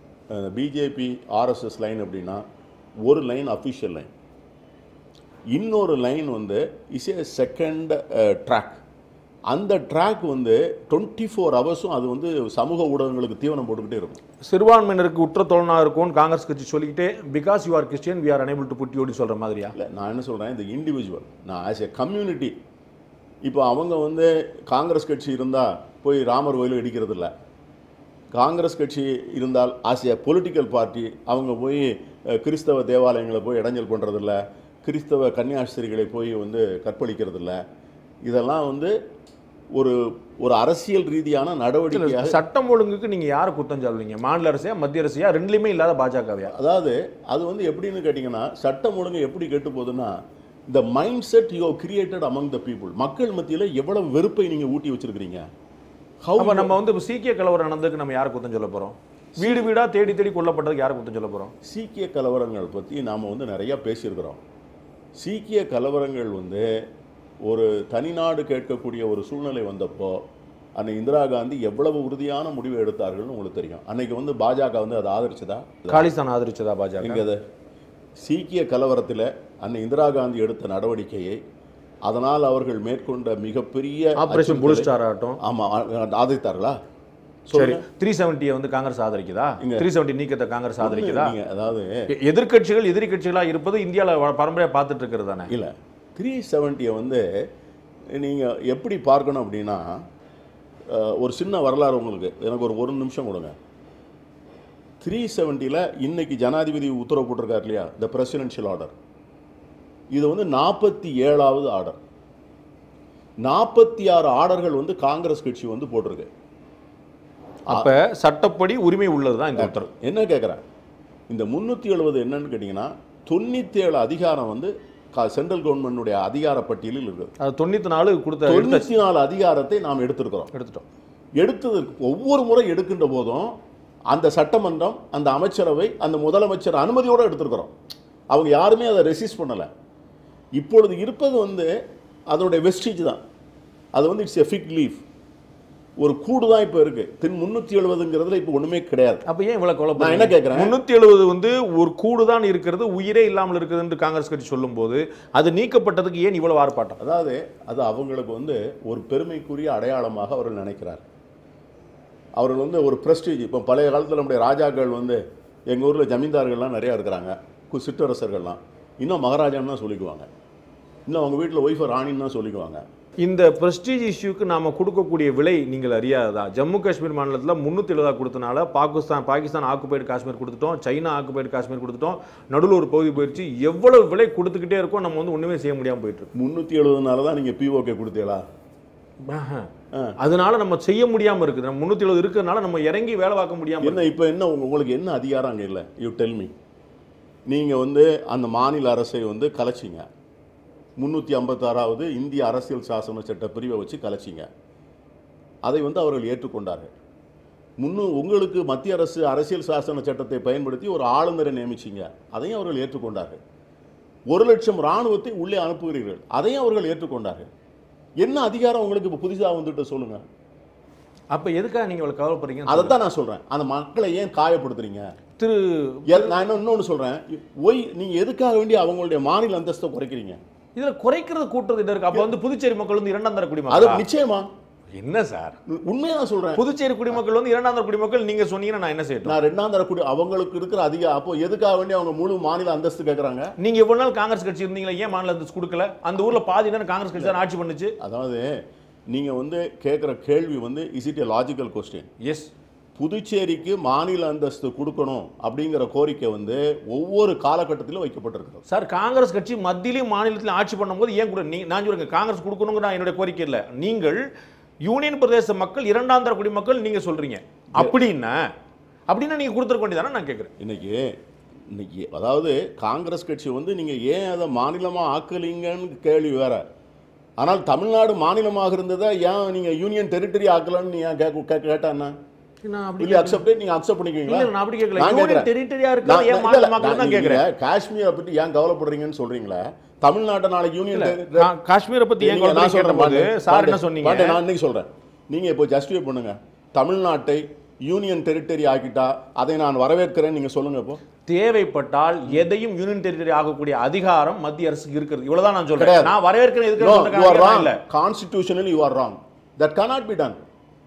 பிஜேபி ஆர்எஸ்எஸ் லைன் அப்படின்னா ஒரு லைன் அஃபிஷியல் லைன் இன்னொரு லைன் வந்து இஸ் ஏ செகண்ட் ட்ராக் அந்த ட்ராக் வந்து டுவெண்ட்டி ஃபோர் ஹவர்ஸும் அது வந்து சமூக ஊடகங்களுக்கு தீவனம் போட்டுக்கிட்டே இருக்கும் சிறுபான்மையினருக்கு உற்ற தோழனா இருக்கும்னு காங்கிரஸ் கட்சி சொல்லிக்கிட்டே because you are Christian we are unable to put you ன்னு சொல்ற மாதிரியா இல்லை நான் என்ன சொல்கிறேன் இந்த இண்டிவிஜுவல் நான் ஆஸ் எ கம்யூனிட்டி இப்போ அவங்க வந்து காங்கிரஸ் கட்சி இருந்தால் போய் ராமர் கோயிலும் இடிக்கிறது இல்லை காங்கிரஸ் கட்சி இருந்தால் ஆஸ் எ பொலிட்டிக்கல் பார்ட்டி அவங்க போய் அஹ், கிறிஸ்தவ தேவாலயங்களை போய் இடைஞ்சல் பண்ணுறதில்ல கிறிஸ்தவ கன்னியாஸ்திரிகளை போய் வந்து கற்பழிக்கிறதில்ல இதெல்லாம் வந்து ஒரு ஒரு அரசியல் ரீதியான நடவடிக்கையாக சட்டம் ஒழுங்குக்கு நீங்க யாரை குத்தம் சொல்றீங்க மாநில அரசியா மத்திய அரசியா ரெண்டுலயுமே இல்லாத பாஜகவையா அதாவது அது வந்து எப்படின்னு கேட்டிங்கன்னா சட்டம் ஒழுங்கு எப்படி கெட்டு போகுதுன்னா இந்த mind set you created among the people மக்கள் மத்தியில் எவ்வளவு வெறுப்பை நீங்கள் ஊட்டி வச்சிருக்கிறீங்க அப்ப ஹவு நம்ம வந்து இப்ப சீக்கிய கலவரம் நடந்ததுக்கு நம்ம யாரை குத்தம் சொல்ல போறோம் வீடு வீடா தேடி தேடி கொல்லப்பட்டதுக்கு யாரை குத்தம் சொல்ல போறோம் சீக்கிய கலவரங்கள் பற்றி நாம் வந்து நிறையா பேசியிருக்கிறோம் சீக்கிய கலவரங்கள் வந்து ஒரு தனிநாடு கேட்கக்கூடிய ஒரு சூழ்நிலை வந்தப்போ அன்னை இந்திரா காந்தி எவ்வளவு உறுதியான முடிவு எடுத்தார்கள்னு உங்களுக்கு தெரியும் அன்னைக்கு வந்து பாஜக வந்து அதை ஆதரிச்சதா காலிஸ்தான் ஆதரிச்சதா பாஜக எங்க அது சீக்கிய கலவரத்தில் அன்னை இந்திரா காந்தி எடுத்த நடவடிக்கையை அதனால் அவர்கள் மேற்கொண்ட மிகப்பெரிய ஆபரேஷன் புல் ஸ்டார் ஆகட்டும் ஆமாம் ஆதரித்தார்களா சரி சொல்லுங்க த்ரீ செவன்ட்டியை வந்து காங்கிரஸ் ஆதரிக்குதா இங்க. த்ரீ செவன்ட்டி நீக்கத்தை காங்கிரஸ் ஆதரிக்குதா நீங்க அதாவது எ- எதிர்க்கட்சிகள் எதிரி கட்சிகளா இருப்பது இந்தியாவில் பரம்பரையா பார்த்துட்டு இருக்கிறது தானே இல்லை த்ரீ செவன்ட்டியை வந்து நீங்கள் எப்படி பார்க்கணும் அப்படின்னா அஹ், ஒரு சின்ன வரலாறு உங்களுக்கு எனக்கு ஒரு ஒரு நிமிஷம் கொடுங்க த்ரீ செவன்ட்டியில் இன்னைக்கு ஜனாதிபதி உத்தரவு போட்டிருக்காரு இல்லையா இந்த பிரசிடென்ஷியல் ஆர்டர் இது வந்து நாற்பத்தி ஏழாவது ஆர்டர் நாற்பத்தி ஆறு ஆர்டர்கள் வந்து காங்கிரஸ் கட்சி வந்து போட்டிருக்கு அப்ப சட்டப்படி உரிமை உள்ளதுதான் இந்த உத்தரவு என்ன கேட்குறேன் இந்த முந்நூற்றி எழுபது என்னன்னு கேட்டிங்கன்னா தொண்ணூற்றேழு அதிகாரம் வந்து சென்ட்ரல் கவர்மெண்டுடைய அதிகார பட்டியலில் இருக்குது அது தொண்ணூத்தி நாலு கொடுத்த எடுத்த- தொண்ணூற்றி நாலு அதிகாரத்தை நாம் எடுத்திருக்கிறோம் எடுத்துட்டோம் எடுத்ததற்கு ஒவ்வொரு முறை எடுக்கின்ற போதும் அந்த சட்டமன்றம் அந்த அமைச்சரவை அந்த முதலமைச்சர் அனுமதியோடு எடுத்திருக்கிறோம் அவங்க யாருமே அதை ரெசிஸ்ட் பண்ணலை இப்பொழுது இருப்பது வந்து அதனுடைய வெஸ்டேஜ் தான் அது வந்து இட்ஸ் எ ஃபிக் லீஃப் ஒரு கூடு தான் இப்போ இருக்கு தின் முந்நூற்றி எழுபதுங்கிறதுல இப்போ ஒன்றுமே கிடையாது அப்ப ஏன் இவ்வளவு கொலை நான் என்ன கேட்குறேன் முன்னூத்தி எழுபது வந்து ஒரு கூடு தான் இருக்கிறது உயிரே இல்லாமல் இருக்குதுன்னு காங்கிரஸ் கட்சி சொல்லும்போது அது நீக்கப்பட்டதுக்கு ஏன் இவ்வளவு ஆர்ப்பாட்டம் அதாவது அது அவங்களுக்கு வந்து ஒரு பெருமைக்குரிய அடையாளமாக அவர்கள் நினைக்கிறார் அவர்கள் வந்து ஒரு பிரஸ்டீஜ் இப்போ பழைய காலத்தில் நம்முடைய ராஜாக்கள் வந்து எங்கள் ஊரில் ஜமீன்தார்கள்லாம் நிறையா இருக்கிறாங்க கு- சிற்றரசர்கள்லாம் இன்னும் மகாராஜான்னு தான் சொல்லிக்குவாங்க இன்னும் அவங்க வீட்டில் ஒய்ஃபை ராணின்னு தான் சொல்லிக்குவாங்க இந்த பிரஸ்டீஜ் இஷ்யூக்கு நாம கொடுக்கக்கூடிய விலை நீங்கள் அறியாததா ஜம்மு காஷ்மீர் மாநிலத்தில் முன்னூத்தி எழுபதா கொடுத்தனால பாகிஸ்தான் பாகிஸ்தான் ஆக்குபைடு காஷ்மீர் கொடுத்துட்டோம் சைனா ஆக்குபைடு காஷ்மீர் கொடுத்துட்டோம் நடுவில் ஒரு பகுதி போயிடுச்சு எவ்வளவு விலை கொடுத்துக்கிட்டே இருக்கோம் நம்ம வந்து ஒண்ணுமே செய்ய முடியாம போயிட்டு இருக்கு முந்நூற்றி எழுபதுனால தான் நீங்கள் பிஓகே கொடுத்தீங்களா ஆஹா. ஆ. அதனால நம்ம செய்ய முடியாம இருக்குது நம்ம முன்னூத்தி எழுபது இருக்கிறதுனால நம்ம இறங்கி வேலை பார்க்க முடியாம இருக்கு. என்ன இப்போ என்ன உங்க- உங்களுக்கு என்ன அதிகாரம் அங்கே இல்லை யூ டெல் மீ நீங்கள் வந்து அந்த மாநில அரசை வந்து கலைச்சிங்க முந்நூற்றி ஐம்பத்தாறாவது இந்திய அரசியல் சாசன சட்ட பிரிவை வச்சு கலைச்சிங்க அதை வந்து அவர்கள் ஏற்றுக்கொண்டார்கள் முன்னு உங்களுக்கு மத்திய அரசு அரசியல் சாசன சட்டத்தை பயன்படுத்தி ஒரு ஆளுநரை நியமிச்சிங்க அதையும் அவர்கள் ஏற்றுக்கொண்டார்கள் ஒரு லட்சம் இராணுவத்தை உள்ளே அனுப்புகிறீர்கள் அதையும் அவர்கள் ஏற்றுக்கொண்டார்கள் என்ன அதிகாரம் உங்களுக்கு இப்போ புதுசாக வந்துட்டு சொல்லுங்கள் அப்ப எதுக்காக நீங்க இவ்வளவு கவலைப்படுறீங்க அதை தான் நான் சொல்கிறேன் அந்த மக்களை ஏன் காயப்படுத்துறீங்க திரு எ- நான் இன்னும் இன்னொன்று சொல்கிறேன் ஒய் நீங்கள் எதுக்காக வேண்டி அவங்களுடைய மாநில அந்தஸ்தை குறைக்கிறீங்க இதுல குறைக்கிறது கூட்டுறது என்ன இருக்கு அப்ப வந்து புதுச்சேரி மக்கள் வந்து இரண்டாம் தர அது குடிமக்கள் நிச்சயமா என்ன சார் உண்மையை நான் சொல்கிறேன் புதுச்சேரி குடிமக்கள் வந்து இரண்டாம் தர குடிமக்கள் நீங்க சொன்னீங்கன்னா நான் என்ன செய்யட்டும் நான் ரெண்டாம் தர குடி அவங்களுக்கு இருக்கிற அதிக அப்போ எதுக்காக வேண்டி அவங்க முழு மாநில அந்தஸ்து கேட்குறாங்க நீங்க எவ்வளவு நாள் காங்கிரஸ் கட்சி இருந்தீங்களா ஏன் மாநில அந்தஸ்து கொடுக்கல அந்த ஊர்ல பாதி தானே காங்கிரஸ் கட்சி தான் ஆட்சி பண்ணுச்சு அதாவது நீங்கள் வந்து கேட்குற கேள்வி வந்து is it a logical question yes புதுச்சேரிக்கு மாநில அந்தஸ்து கொடுக்கணும் அப்படிங்கிற கோரிக்கை வந்து ஒவ்வொரு காலகட்டத்திலும் வைக்கப்பட்டிருக்கிறது சார் காங்கிரஸ் கட்சி மத்தியிலையும் மாநிலத்திலும் ஆட்சி பண்ணும்போது ஏன் கூட நீ நான் சொல்லுங்க காங்கிரஸ் கொடுக்கணுங்கிற என்னுடைய கோரிக்கை இல்லை நீங்கள் யூனியன் பிரதேச மக்கள் இரண்டாம் தர குடிமக்கள் நீங்க சொல்றீங்க அப்படின்னா அப்படின்னா நீங்க கொடுத்துருக்க வேண்டியதானே நான் கேட்குறேன் இன்னைக்கு இன்னைக்கு அதாவது காங்கிரஸ் கட்சி வந்து நீங்க ஏன் அதை மாநிலமா ஆக்கலீங்கன்னு கேள்வி வேற ஆனால் தமிழ்நாடு மாநிலமாக இருந்ததை ஏன் நீங்க யூனியன் டெரிட்டரி ஆக்கலன்னு நீ ஏன் கேட்க கே- கேட்டா என்ன நான் அப்படி இல்ல அக்செப்ட் நீங்க அக்செப்ட் பண்ணிக்கிறீங்களா இல்ல நான் அப்படி கேட்கல நான் யூனியன் கேட்கிறேன். டெரிட்டரியா இருக்கு நான் ஏன் இல்ல, இல்ல, மாநிலமாக்கணும் நான் தான் கேட்குறேன் நீங்க காஷ்மீரை பத்தி ஏன் கவலைப்படுறீங்கன்னு சொல்றீங்களே தமிழ்நாட்டை நாளைக்கு யூனியன் கா- காஷ்மீரை பத்தி ஏன் நீங்க- நான் சொல்றேன் கேட்டபோது பாண்டே, சார் பாண்டே, என்ன சொன்னீங்க பாண்டே, நான் இன்னைக்கு சொல்றேன் நீங்க இப்போ ஜஸ்டிஃபை பண்ணுங்க தமிழ்நாட்டை யூனியன் டெரிட்டரி ஆக்கிட்டா அதை நான் வரவேற்கிறேன் நீங்க சொல்லுங்க இப்போ தேவைப்பட்டால் எதையும் யூனியன் டெரிட்டரி ஆகக்கூடிய அதிகாரம் மத்திய அரசுக்கு இருக்கிறது இவ்வளவுதான் நான் சொல்றேன் கிடையாது. நான் வரவேற்கிறேன் No, எதுக்கு you are wrong. இல்ல Constitutionally you are wrong. That cannot be done.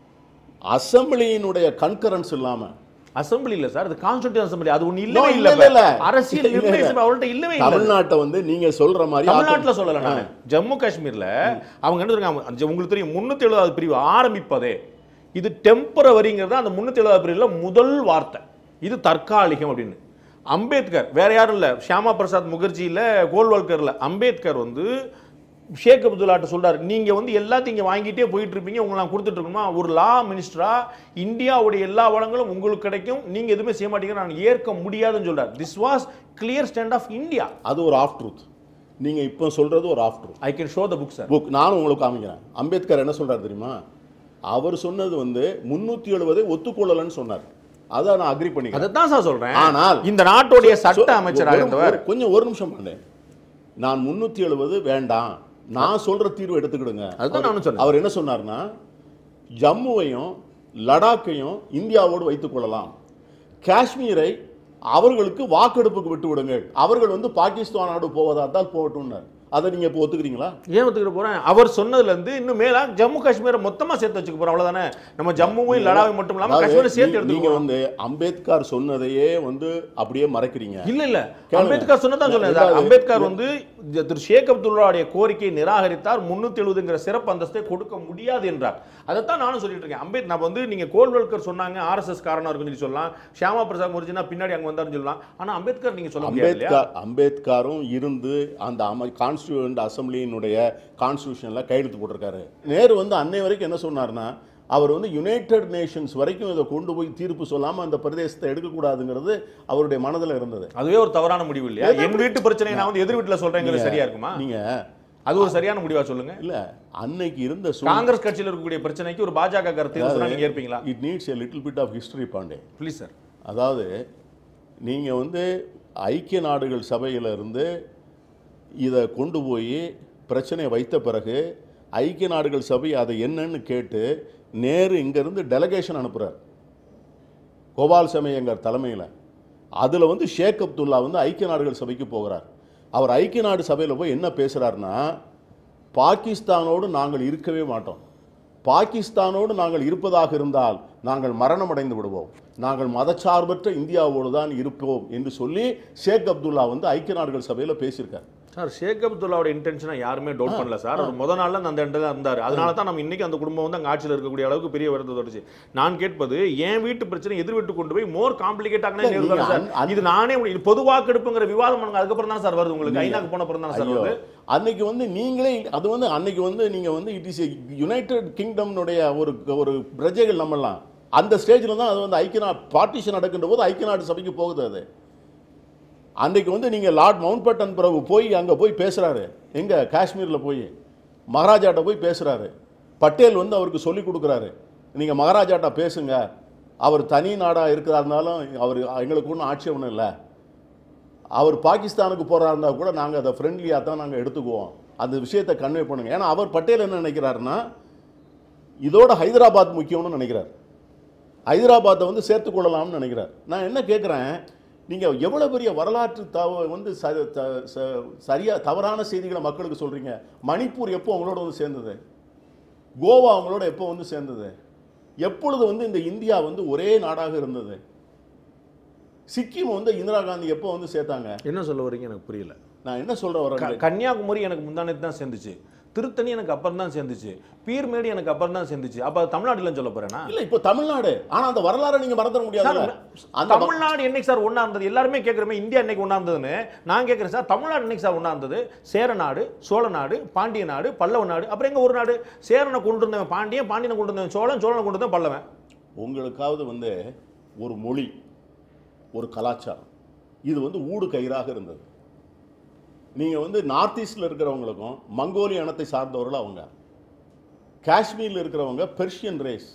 அசம்பிளியினுடைய கன்கரன்ஸ் இல்லாம அசம்பிளி இல்ல சார் அது கான்ஸ்டிடியூஷன் அசம்பிளி அது ஒண்ணு No, இல்லவே இல்ல, இல்ல இல்ல. அரசியல் இல்ல, நிர்ணய இல்ல. சபை அவள்கிட்ட இல்லவே இல்ல தமிழ்நாட்டை வந்து நீங்க சொல்ற மாதிரி தமிழ்நாட்டுல ஆக்க- சொல்லல நான் ஜம்மு காஷ்மீர்ல அவங்க என்ன சொல்றாங்க அந்த உங்களுக்கு தெரியும் முன்னூத்தி எழுபதாவது பிரிவு ஆரம்பிப்பதே இது டெம்பரவரிங்கிறது அந்த முன்னூத்தி எழுபதாவது பிரிவுல முதல் வார்த்தை இது தற்காலிகம் அப்படின்னு அம்பேத்கர் வேற யாரும் இல்ல ஷியாமா பிரசாத் முகர்ஜி இல்ல கோல்வால்கர் இல்ல அம்பேத்கர் வந்து ஷேக் அப்துல்லாட்ட சொல்றாரு நீங்க வந்து எல்லாத்தையும் இங்க வாங்கிட்டே போயிட்டு இருப்பீங்க உங்களை நான் கொடுத்துட்டு இருக்கணுமா ஒரு லா மினிஸ்டரா இந்தியாவுடைய எல்லா வளங்களும் உங்களுக்கு கிடைக்கும் நீங்க எதுவுமே செய்ய மாட்டீங்க நான் ஏற்க முடியாதுன்னு சொல்றாரு this was clear stand of India அது ஒரு ஆஃப் ட்ரூத் நீங்க இப்போ சொல்றது ஒரு of truth I can show the book sir book நானும் உங்களுக்கு காமிக்கிறேன் அம்பேத்கர் என்ன சொல்றாரு தெரியுமா அவர் சொன்னது வந்து முன்னூத்தி எழுபதை ஒத்துக்கொள்ளலன்னு சொன்னார் அதை நான் அக்ரி பண்ணிக்கிறேன் அதைத்தான் சார் சொல்றேன் ஆனால் இந்த நாட்டுடைய சட்ட சொ- அமைச்சராக ஒரு- இருந்தவர் ஒரு- கொஞ்சம் ஒரு நிமிஷம் பண்ணேன் நான் முன்னூத்தி எழுபது வேண்டாம் நான் சொல்ற தீர்வு எடுத்துக்கிடுங்க அதுதான் நானும் சொன்னேன் அவர் என்ன சொன்னார்னா ஜம்முவையும் லடாக்கையும் இந்தியாவோடு வைத்துக் கொள்ளலாம் காஷ்மீரை அவர்களுக்கு வாக்கெடுப்புக்கு விட்டு விடுங்கள் அவர்கள் வந்து பாகிஸ்தானோடு போவதா தான் போகட்டும்னார் அதை நீங்க இப்போ ஒத்துக்கிறீங்களா ஏன் ஒத்துக்கிற போறேன் அவர் சொன்னதுல இருந்து இன்னும் மேலா ஜம்மு காஷ்மீரை மொத்தமா சேர்த்து வச்சுக்க போறோம் அவ்வளவுதானே நம்ம ஜம்முவையும் லடாவை மட்டும் இல்லாம அதாவது காஷ்மீரை சேர்த்து நீ- எடுத்துக்க நீங்க போறோம். வந்து அம்பேத்கர் சொன்னதையே வந்து அப்படியே மறைக்கிறீங்க இல்ல இல்ல கேளுங்க. அம்பேத்கர் சொன்னதான் சொல்றேன் இல்ல, சார். அது- அம்பேத்கர் வந்து ஜ- திரு ஷேக் அப்துல்லாவுடைய கோரிக்கையை நிராகரித்தார் முன்னூத்தி எழுபதுங்கிற சிறப்பு அந்தஸ்தை கொடுக்க முடியாது என்றார் அதைத்தான் நானும் சொல்லிட்டு இருக்கேன் அம்பேத் நான் வந்து நீங்க கோல்வல்கர் சொன்னாங்க ஆர்எஸ்எஸ் காரணம் இருக்குன்னு சொல்லி சொல்லலாம் ஷியாமா பிரசாத் முகர்ஜினா பின்னாடி அங்க வந்தாருன்னு சொல்லலாம் ஆனா அம்பேத்கர் நீங்க சொல்ல முடியாது இல்லையா அம்பேத்கர் அம்பேத்கரும் இருந்து அந்த அம கான்ஸ்டியூண்ட் அசம்பிளியினுடைய கான்ஸ்டியூஷனில் கையெழுத்து போட்டிருக்காரு நேரு வந்து அன்னை வரைக்கும் என்ன சொன்னார்னா அவர் வந்து யுனைடெட் நேஷன்ஸ் வரைக்கும் இதை கொண்டு போய் தீர்ப்பு சொல்லாம அந்த பிரதேசத்தை எடுக்கக்கூடாதுங்கிறது அவருடைய மனதில் இருந்தது அதுவே ஒரு தவறான முடிவு இல்லையா என் வீட்டு பிரச்சனை நான் வந்து எதிர் வீட்டுல சொல்றேங்கிறது சரியா இருக்குமா நீங்க அது ஒரு சரியான முடிவா சொல்லுங்க இல்ல அன்னைக்கு இருந்த காங்கிரஸ் கட்சியில் இருக்கக்கூடிய பிரச்சனைக்கு ஒரு பாஜக கருத்து இருக்கு சொன்னா நீங்க ஏற்பீங்களா it needs a little bit of history Pandey please sir அதாவது நீங்கள் வந்து ஐக்கிய நாடுகள் சபையில இருந்து இதை கொண்டு போய் பிரச்சனையை வைத்த பிறகு ஐக்கிய நாடுகள் சபை அதை என்னன்னு கேட்டு நேரு இங்கேருந்து டெலகேஷன் அனுப்புகிறார் கோபால் சமயங்கர் தலைமையில் அதில் வந்து ஷேக் அப்துல்லா வந்து ஐக்கிய நாடுகள் சபைக்கு போகிறார் அவர் ஐக்கிய நாடு சபையில் போய் என்ன பேசுகிறாருன்னா பாகிஸ்தானோடு நாங்கள் இருக்கவே மாட்டோம் பாகிஸ்தானோடு நாங்கள் இருப்பதாக இருந்தால் நாங்கள் மரணம் அடைந்து விடுவோம் நாங்கள் மதச்சார்பற்ற இந்தியாவோடு தான் இருப்போம் என்று சொல்லி ஷேக் அப்துல்லா வந்து ஐக்கிய நாடுகள் சபையில் பேசியிருக்கார் சார் ஷேக் அப்துல்லாவோட இன்டென்ஷனை யாருமே டவுட் பண்ணல சார் அவர் முத நாள்ல அந்த இடத்துல இருந்தார் அதனால தான் நம்ம இன்னைக்கு அந்த குடும்பம் வந்து அங்க ஆட்சியில் இருக்கக்கூடிய அளவுக்கு பெரிய வருத்தம் தொடர்ச்சி நான் கேட்பது என் வீட்டு பிரச்சனை எதிர் வீட்டு கொண்டு போய் மோர் காம்ப்ளிகேட் ஆகினே இல்ல, நேரு நீங்க சார் அந்த- அந்த- இது நானே முடியும் இது பொது வாக்கெடுப்புங்கிற விவாதம் பண்ணுங்க அதுக்கப்புறம் தான் சார் வருது உங்களுக்கு ஐநாக்கு போன அப்புறம் தான் சார் ஐயோ வருது அன்னைக்கு வந்து நீங்களே அது வந்து அன்னைக்கு வந்து நீங்க வந்து இட் இஸ் யுனைடெட் கிங்டம்னுடைய ஒரு ஒரு பிரஜைகள் நம்மலாம் அந்த ஸ்டேஜில் தான் அது வந்து ஐக்கிய நாடு பார்ட்டிஷன் நடக்கின்ற போது ஐக்கிய நாடு சபைக்கு போகுது அது அன்னைக்கு வந்து நீங்க லார்ட் மவுண்ட் பேட்டன் பிறகு போய் அங்க போய் பேசுறாரு எங்க காஷ்மீர்ல போய் மகாராஜாட்ட போய் பேசுறாரு பட்டேல் வந்து அவருக்கு சொல்லி கொடுக்குறாரு நீங்க மகாராஜாட்ட பேசுங்க அவர் தனி நாடா இருக்கிறாருனாலும் அவர் எங்களுக்கு ஒன்றும் ஆட்சேபணம் இல்லை அவர் பாகிஸ்தானுக்கு போறா இருந்தா கூட நாங்கள் அதை ஃப்ரெண்ட்லியாக தான் நாங்கள் எடுத்துக்குவோம் அந்த விஷயத்தை கன்வே பண்ணுங்க ஏன்னா அவர் பட்டேல் என்ன நினைக்கிறாருன்னா இதோட ஹைதராபாத் முக்கியம்னு நினைக்கிறார் ஹைதராபாத்தை வந்து சேர்த்துக்கொள்ளலாம்னு நினைக்கிறார் நான் என்ன கேட்குறேன் நீங்கள் எவ்வளோ பெரிய வரலாற்று தவ வந்து ச த- ச- சரியா தவறான செய்திகளை மக்களுக்கு சொல்கிறீங்க மணிப்பூர் எப்போ அவங்களோட வந்து சேர்ந்தது கோவா அவங்களோட எப்போ வந்து சேர்ந்தது எப்பொழுது வந்து இந்த இந்தியா வந்து ஒரே நாடாக இருந்தது சிக்கிம் வந்து இந்திரா காந்தி எப்போ வந்து சேர்த்தாங்க என்ன சொல்ல வரீங்க எனக்கு புரியல நான் என்ன சொல்ற க- வரேன் கன்னியாகுமரி எனக்கு முந்தானத்து தான் சேர்ந்துச்சு திருத்தணி எனக்கு அப்புறம் தான் சேர்ந்துச்சு பீர்மேடு எனக்கு அப்புறம் தான் சேர்ந்துச்சு அப்ப அது தமிழ்நாடுலன்னு சொல்ல போறேனா இல்ல இப்போ தமிழ்நாடு ஆனா அந்த வரலாறை நீங்க மறந்துட முடியாது சார், அந்த வ- தமிழ்நாடு என்னைக்கு சார் ஒண்ணா இருந்தது எல்லாருமே கேட்குறமே இந்தியா என்னைக்கு ஒண்ணா இருந்ததுன்னு நான் கேட்குறேன் சார் தமிழ்நாடு என்னைக்கு சார் ஒண்ணா இருந்தது சேர நாடு சோழ நாடு பாண்டிய நாடு பல்லவ நாடு அப்புறம் எங்க ஒரு நாடு சேரனை கொண்டு இருந்தவன் பாண்டியன் பாண்டியனை கொண்டு இருந்தவன் சோழன் சோழனை கொண்டு இருந்தவன் பல்லவன் உங்களுக்காவது வந்து ஒரு மொழி ஒரு கலாச்சாரம் இது வந்து ஊடு கயிறாக இருந்தது நீங்க வந்து நார்த் ஈஸ்ட்ல இருக்கிறவங்களுக்கும் மங்கோலிய இனத்தை சார்ந்தவர்கள் அவங்க காஷ்மீர்ல இருக்கிறவங்க பெர்ஷியன் ரேஸ்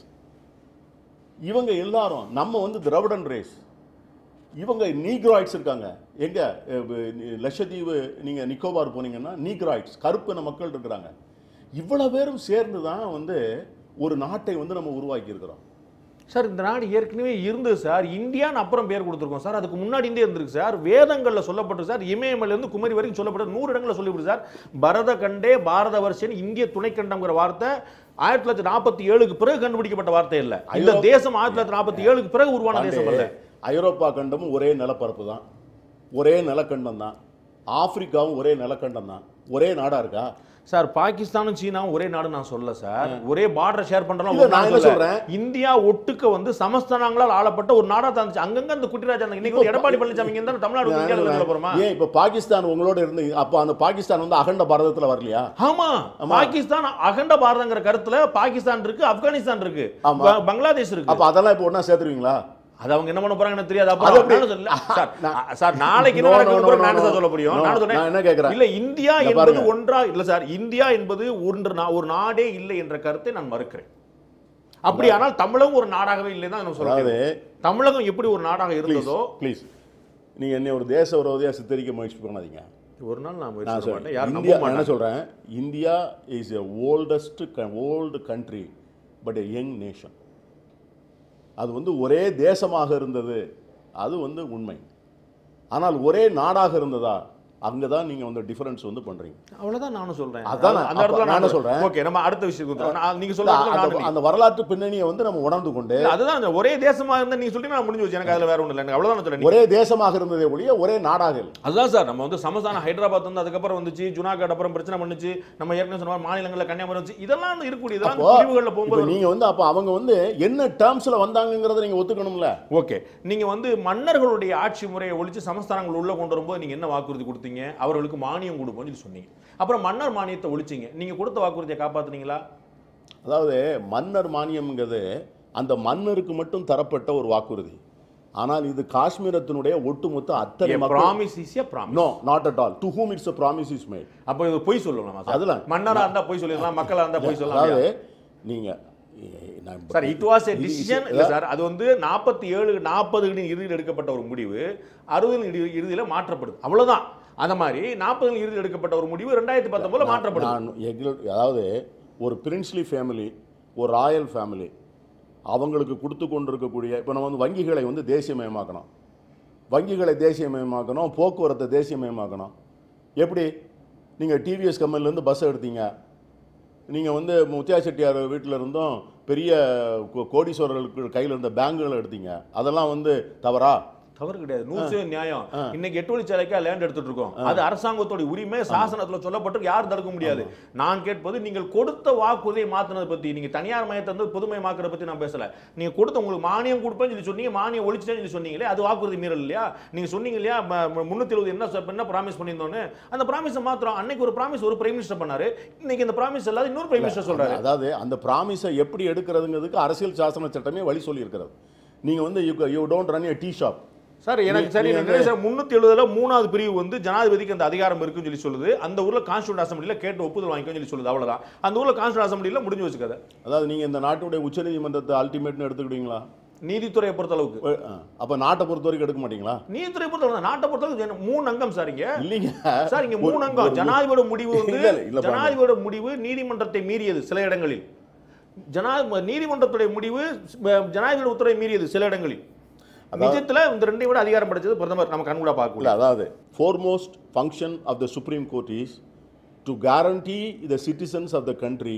இவங்க எல்லாரும் நம்ம வந்து திராவிடன் ரேஸ் இவங்க நீக்ராய்ட்ஸ் இருக்காங்க எங்க அஹ், அஹ், லட்சத்தீவு நீங்க நிக்கோபார் போனீங்கன்னா நீக்ராய்ட்ஸ் கருப்பின மக்கள் இருக்கிறாங்க இவ்வளவு பேரும் சேர்ந்து தான் வந்து ஒரு நாட்டை வந்து நம்ம உருவாக்கி இருக்கிறோம் சார் இந்த நாடு ஏற்கனவே இருந்தது சார் இந்தியான்னு அப்புறம் பேர் கொடுத்துருக்கோம் சார் அதுக்கு முன்னாடி இருந்தே இருந்திருக்கு சார் வேதங்கள்ல சொல்லப்பட்டு சார் இமயமலையில இருந்து குமரி வரைக்கும் சொல்லப்பட்டு நூறு இடங்கள்ல சொல்லிவிடு சார் பரத கண்டே பாரத வருஷன் இந்திய துணைக்கண்டம்ங்கிற வார்த்தை ஆயிரத்தி தொள்ளாயிரத்தி நாற்பத்தி ஏழுக்கு பிறகு கண்டுபிடிக்கப்பட்ட வார்த்தை இல்ல இந்த ஐயோ. தேசம் ஆயிரத்தி தொள்ளாயிரத்தி நாற்பத்தி ஏழுக்கு பிறகு உருவான தேசம் அல்ல ஐரோப்பா கண்டமும் ஒரே நிலப்பரப்பு தான் ஒரே நிலக்கண்டம் தான் ஆப்பிரிக்காவும் ஒரே நிலக்கண்டம் தான் ஒரே நாடா இருக்கா சார் பாகிஸ்தானும் சீனாவும் ஒரே நாடு நான் சொல்ல சார் ஒரே பார்டர் ஷேர் பண்றோம் இல்ல, நான் என்ன சொல்றேன்? இந்தியா ஒட்டுக்க வந்து சமஸ்தானங்களால் ஆளப்பட்ட ஒரு நாடா தான் இருந்துச்சு அங்கங்க அந்த குட்டிராஜா இருந்தாங்க. இன்னைக்கு வந்து எடப்பாடி பழனிசாமி இங்க இருந்தா தமிழ்நாடு வந்து இந்தியாவுல சொல்ல போறோமா ஏன் இப்ப பாகிஸ்தான் உங்களோட இருந்து அப்ப அந்த பாகிஸ்தான் வந்து அகண்ட பாரதத்துல வரலையா ஆமா பாகிஸ்தான் அகண்ட பாரதங்கிற கருத்துல பாகிஸ்தான் இருக்கு ஆப்கானிஸ்தான் இருக்கு ஆமா. ப- பங்களாதேஷ் இருக்கு அப்ப அதெல்லாம் இப்ப ஒண்ணா சேர்த்துருவீங்களா அது அவங்க என்ன பண்ண போறாங்க எனக்கு தெரியாது அது அப்புறம் எப்படி? நானும் சொல்ல- சார், அ- சார் நாளைக்கு என்ன No, no, நடக்குது no, பிறகு no, நான் என்ன சார் no. சொல்ல முடியும் No, நான் நான் சொன்னேன் என்ன கேக்குறேன்? இல்ல இந்தியா இங்க என்பது பாருங்க. ஒன்றா இல்ல சார் இந்தியா என்பது ஒன்று நா- ஒரு நாடே இல்லை என்ற கருத்தை நான் மறுக்கிறேன் அப்படி ஆனால் தமிழகம் ஒரு நாடாகவே இல்லை தான் நான் அதாவது சொல்றேன் தமிழகம் எப்படி ஒரு நாடாக இருந்ததோ ப்ளீஸ் நீங்க என்னை ஒரு தேச விரோதியா சித்தரிக்க முயற்சி பண்ணாதீங்க ஒரு நாள் நான் முயற்சி நான் பண்ண மாட்டேன் யாரும் இந்தியா நம்ப நான் என்ன மாட்டாங்க சொல்றேன் India is a oldest old country but a young nation அது வந்து ஒரே தேசமாக இருந்தது அது வந்து உண்மை ஆனால் ஒரே நாடாக இருந்ததா அங்கே தான் நீங்கள் வந்து டிஃபரன்ஸ் வந்து பண்ணுறீங்க அவ்வளவுதான் நானும் சொல்றேன் அதான் நான் அந்த இடத்துல அப்ப நான் நான் சொல்றேன். ஓகே நம்ம அடுத்த விஷயத்துக்கு வந்துடுறோம். நான் நீங்க சொல்ற இடத்துல அந்த நானும் அந்த வரலாற்று பின்னணியை வந்து நம்ம உணர்ந்து கொண்டு இல்ல, அதுதான் அந்த ஒரே தேசமா இருந்தா நீங்க சொல்லிட்டு நான் முடிஞ்சு வச்சு எனக்கு அதுல வேற ஒண்ணு இல்லை எனக்கு அவ்வளவுதான் நான் சொல்றேன் ஒரே தேசமாக இருந்ததே ஒழிய ஒரே நாடாக இல்லை அதுதான் சார் நம்ம வந்து சமஸ்தானம் ஹைதராபாத் வந்து அதுக்கப்புறம் வந்துச்சு ஜுனாகட் அப்புறம் பிரச்சனை பண்ணுச்சு நம்ம ஏற்கனவே சொன்ன மாதிரி மாநிலங்கள்ல கன்னியாகுமரி வந்துச்சு இதெல்லாம் இருக்கக்கூடிய இதெல்லாம் அப்போ பிரிவுகளில் இப்போ போகும்போது நீங்க வந்து அப்போ அவங்க வந்து என்ன டேர்ம்ஸ்ல வந்தாங்கங்கிறத நீங்க ஒத்துக்கணும்ல ஓகே நீங்க வந்து மன்னர்களுடைய ஆட்சி முறையை ஒழிச்சு சமஸ்தானங்கள் உள்ள கொண்டு வரும்போது நீங்க என்ன வாக்குறுதி கொடுத்தீங்க அவர்களுக்கு மானியம் கொடுப்போம்னு சொல்லி சொன்னீங்க அப்புறம் மன்னர் மானியத்தை ஒழிச்சீங்க நீங்க கொடுத்த வாக்குறுதியை காப்பாத்துனீங்களா அதாவது மன்னர் மானியம்ங்கிறது அந்த மன்னருக்கு மட்டும் தரப்பட்ட ஒரு வாக்குறுதி ஆனால் இது காஷ்மீரத்தினுடைய ஒட்டுமொத்த அத்தனை மக்கள் promise is a promise no not at all to whom it's a promise is made அப்போ இது பொய் சொல்லலாமா சார் அதெல்லாம். மன்னரா இருந்தா பொய் சொல்லிடலாம் மக்களா இருந்தா பொய் சொல்லலாம் அதாவது நீங்க எ- நான் சார் இட் வாஸ் எ இது- டிசிஷன் இது- இல்ல சார் அது வந்து நாற்பத்தி ஏழு நாற்பது இறுதியில் எடுக்கப்பட்ட ஒரு முடிவு அறுபது இறுதியில மாற்றப்படுது அவ்வளவுதான் அந்த மாதிரி நாற்பது இறுதியில் எடுக்கப்பட்ட ஒரு முடிவு ரெண்டாயிரத்தி பத்தொன்பதுல மாற்றப்படுது நான் எங்கள் அதாவது ஒரு பிரின்ஸ்லி ஃபேமிலி ஒரு ராயல் ஃபேமிலி அவங்களுக்கு கொடுத்து கொண்டிருக்கக்கூடிய இப்போ நம்ம வந்து வங்கிகளை வந்து தேசியமயமாக்கணும் வங்கிகளை தேசியமயமாக்கணும் போக்குவரத்தை தேசியமயமாக்கணும் எப்படி நீங்கள் டிவிஎஸ் கம்பெனிலேருந்து பஸ் எடுத்தீங்க நீங்கள் வந்து முத்தியா செட்டியார் வீட்டில் இருந்தும் பெரிய கோ- கோடீஸ்வரர்களுக்கு கையில் இருந்த பேங்குகளை எடுத்தீங்க அதெல்லாம் வந்து தவறா தவறு கிடையாது நூறு சதவீதம் நியாயம் இன்னைக்கு எட்டு வழிச்சாலைக்கா லேண்ட் எடுத்துட்டு இருக்கோம் அது அரசாங்கத்தோட உரிமை சாசனத்துல சொல்லப்பட்டு யாரும் தடுக்க முடியாது நான் கேட்பது நீங்கள் கொடுத்த வாக்குறுதியை மாத்தினதை பத்தி நீங்க தனியார் மையத்தை வந்து பொதுமயமாக்குறத பத்தி நான் பேசல நீங்க கொடுத்த உங்களுக்கு மானியம் கொடுப்பேன்னு சொல்லி சொன்னீங்க மானியம் ஒழிச்சிட்டேன்னு சொல்லி சொன்னீங்களே அது வாக்குறுதி மீறல் இல்லையா நீங்க சொன்னீங்க இல்லையா முன்னூத்தி எழுபது என்ன சொ- என்ன ப்ராமிஸ் பண்ணியிருந்தோன்னு அந்த ப்ராமிஸை மாத்திரம் அன்னைக்கு ஒரு ப்ராமிஸ் ஒரு பிரைம் மினிஸ்டர் பண்ணாரு இன்னைக்கு இந்த ப்ராமிஸ் இல்லாத இன்னொரு பிரைம் மினிஸ்டர் சொல்றாரு அதாவது அந்த ப்ராமிஸை எப்படி எடுக்கிறதுங்கிறதுக்கு அரசியல் சாசன சட்டமே வழி சொல்லியிருக்கிறது நீங்கள் வந்து you you don't run a tea shop sir எனக்கு நீ- சரி நீ நான் வந்து- நினைச்சேன் முன்னூத்தி எழுபதுல மூணாவது பிரிவு வந்து ஜனாதிபதிக்கு அந்த அதிகாரம் இருக்குன்னு சொல்லி சொல்லுது அந்த ஊர்ல கான்ஸ்டியூட் அசம்பிளில கேட்டு ஒப்புதல் வாங்கிக்கோன்னு சொல்லி சொல்லுது அவ்வளவுதான் அந்த ஊர்ல கான்ஸ்டியூட் அசம்பிளில முடிஞ்சு வச்சுக்காத அதாவது நீங்கள் இந்த நாட்டுடைய உச்சநீதிமன்றத்தை அல்டிமேட்னு எடுத்துக்கிட்டீங்களா நீதித்துறையை பொறுத்த அளவுக்கு அப்போ நாட்டை பொறுத்த வரைக்கும் எடுக்க மாட்டீங்களா நீதித்துறை பொறுத்த அளவுக்கு நாட்டை பொறுத்த அளவுக்கு என்ன- மூணு அங்கம் சார் இங்க இல்லைங்க சார் இங்க ஒரு- மூணு அங்கம் ஒரு- ஜனாதிபதியோட முடிவு வந்து இல்ல, இல்ல, இல்ல, பாருங்க. ஜனாதிபதியோட முடிவு நீதிமன்றத்தை மீறியது சில இடங்களில் ஜனா நீதிமன்றத்துடைய முடிவு அஹ், ஜனாதிபதியோட உத்தரவை மீறியது சில இடங்களில் நிஜத்துல இந்த ரெண்டையும் விட அதிகாரம் படைச்சது பிரதமர் நம்ம கண்கூடா பார்க்கல இல்லை அதாவது foremost function of the supreme court is to guarantee the citizens of the country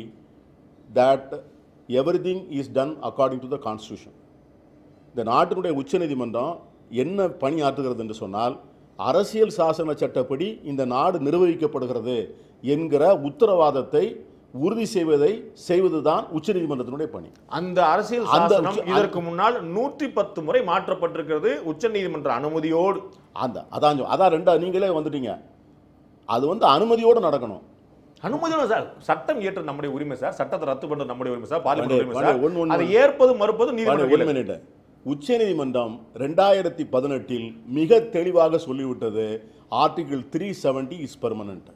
that everything is done according to the constitution இந்த நாட்டினுடைய உச்சநீதிமன்றம் என்ன பணி ஆற்றுகிறது என்று சொன்னால் அரசியல் சாசன சட்டப்படி இந்த நாடு நிர்வகிக்கப்படுகிறது என்கிற உத்தரவாதத்தை உறுதி செய்வதை செய்வதுதான் உச்சநீதிமன்றத்தினுடைய பணி அந்த அரசியல் அந்த சாசனம் உச்ச- இதற்கு முன்னால் நூற்றி பத்து முறை மாற்றப்பட்டிருக்கிறது உச்சநீதிமன்ற அனுமதியோடு அந்த அதான் சொ- அதான் ரெண்டா நீங்களே வந்துட்டீங்க அது வந்து அனுமதியோடு நடக்கணும் அனுமதியோட சார் சட்டம் இயற்ற நம்முடைய உரிமை சார் சட்டத்தை ரத்து பண்றது நம்முடைய உரிமை சார் பார்லிமெண்ட் பாண்டே, உரிமை பாண்டே, சார் ஒண்ணு, ஒண்ணு. அதை ஏற்பது மறுப்பது ஒரு நீதிமன்ற மினிட் உச்சநீதிமன்றம் ரெண்டாயிரத்தி பதினெட்டில் மிக தெளிவாக சொல்லிவிட்டது article three seventy is permanent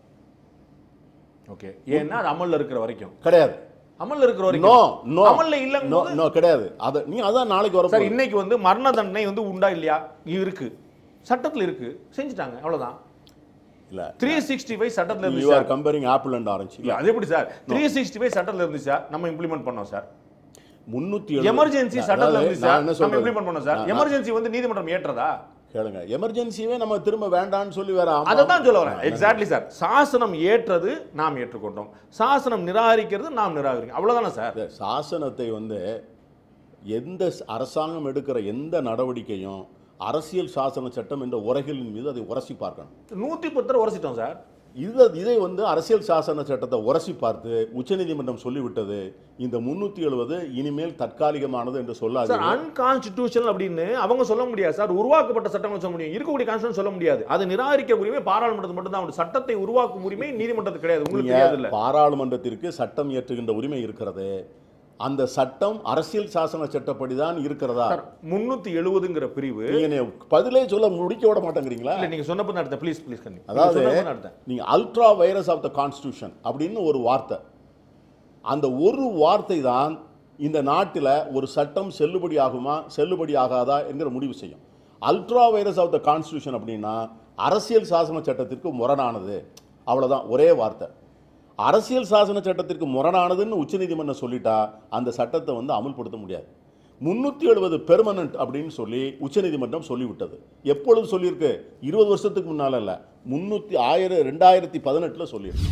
okay ஏன்னா அது அமல்ல இருக்கிற வரைக்கும் கிடையாது அமல்ல இருக்கிற நோ வரைக்கும் நோ அமல்ல இல்லங்க நோ நோ கிடையாது அத நீ அதான் நாளைக்கு வர சார் இன்னைக்கு வந்து மரண தண்டனை வந்து உண்டா இல்லையா இது இருக்கு சட்டத்துல இருக்கு செஞ்சுட்டாங்க அவ்வளவுதான் இல்ல த்ரீ சிக்ஸ்டி ஃபைவ் சட்டத்துல யூ இருந்துச்சு are comparing apple and orange இல்ல அது எப்படி சார் த்ரீ சிக்ஸ்டி ஃபைவ் சட்டத்துல இருந்துச்சு சார் நம்ம இம்ப்ளிமெண்ட் பண்ணோம் சார் முன்னூத்தி எமர்ஜென்சி சட்டத்துல அதாவது இருந்துச்சு நான் சார் என்ன நம்ம சொல்றேன் இம்ப்ளிமெண்ட் பண்ணோம் சார் எமர்ஜென்சி வந்து நீதிமன்றம் ஏற்றதா கேளுங்க எமர்ஜென்சியே நம்ம திரும்ப வேண்டாம்னு சொல்லி வேற ஆமா. அதை தான் சொல்ல வரேன் எக்ஸாக்ட்லி சார் சாசனம் ஏற்றது நாம் ஏற்றுக்கொண்டோம் சாசனம் நிராகரிக்கிறது நாம் நிராகரிக்கிறோம் அவ்வளவுதானே சார் இந்த சாசனத்தை வந்து எந்த ஸ்- அரசாங்கம் எடுக்கிற எந்த நடவடிக்கையும் அரசியல் சாசன சட்டம் என்ற உரைகளின் மீது அதை உரசி பார்க்கணும் நூத்தி பத்து ரூபா உரைச்சிட்டோம் சார் இது இதை வந்து அரசியல் சாசன சட்டத்தை உரசி பார்த்து உச்சநீதிமன்றம் சொல்லிவிட்டது இந்த முன்னூத்தி எழுபது இனிமேல் தற்காலிகமானது என்று சொல்லாது சார் அன்கான்ஸ்டிடியூஷனல் அப்படின்னு அவங்க சொல்ல முடியாது சார் உருவாக்கப்பட்ட சட்டங்கள் சொல்ல முடியும் இருக்கக்கூடிய கான்ஸ்டியூஷன் சொல்ல முடியாது அது நிராகரிக்க உரிமை பாராளுமன்றத்துக்கு மட்டும் தான் உண்டு. சட்டத்தை உருவாக்கும் உரிமை நீதிமன்றத்துக்கு கிடையாது உங்களுக்கு தெரியாது இல்ல நீங்க பாராளுமன்றத்திற்கு சட்டம் இயற்றுகின்ற உரிமை இருக்கிறது அந்த சட்டம் அரசியல் சாசன சட்டப்படி தான் இருக்கிறதா சார் முன்னூத்தி எழுபதுங்கிற பிரிவு நீங்க என்னைய பதிலே சொல்ல முடிக்க விட மாட்டேங்கிறீங்களா இல்ல நீங்க சொன்னப்ப நான் எடுத்தேன் ப்ளீஸ் ப்ளீஸ் கண்ணி அதாவது சொன்னப்ப நான் எடுத்தேன் நீங்க ultra vires of the constitution அப்படின்னு ஒரு வார்த்தை அந்த ஒரு வார்த்தை தான் இந்த நாட்டில் ஒரு சட்டம் செல்லுபடி ஆகுமா செல்லுபடி ஆகாதா என்கிற முடிவு செய்யும் ultra vires of the constitution அப்படின்னா அரசியல் சாசன சட்டத்திற்கு முரணானது அவ்வளவுதான் ஒரே வார்த்தை அரசியல் சாசன சட்டத்திற்கு முரணானதுன்னு உச்சநீதிமன்றம் சொல்லிட்டா அந்த சட்டத்தை வந்து அமுல்படுத்த முடியாது முன்னூத்தி எழுபது பெர்மனன்ட் அப்படின்னு சொல்லி உச்சநீதிமன்றம் சொல்லிவிட்டது எப்பொழுது சொல்லியிருக்கு இருபது வருஷத்துக்கு முன்னால இல்ல முன்னூத்தி ஆயிரம் ரெண்டாயிரத்தி பதினெட்டுல சொல்லியிருக்கு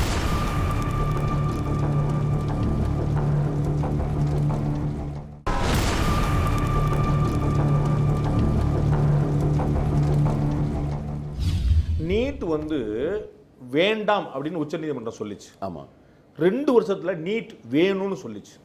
நீட் வந்து வேண்டாம் அப்படின்னு உச்சநீதிமன்றம் சொல்லிச்சு ஆமா ரெண்டு வருஷத்துல நீட் வேணும்னு சொல்லிச்சு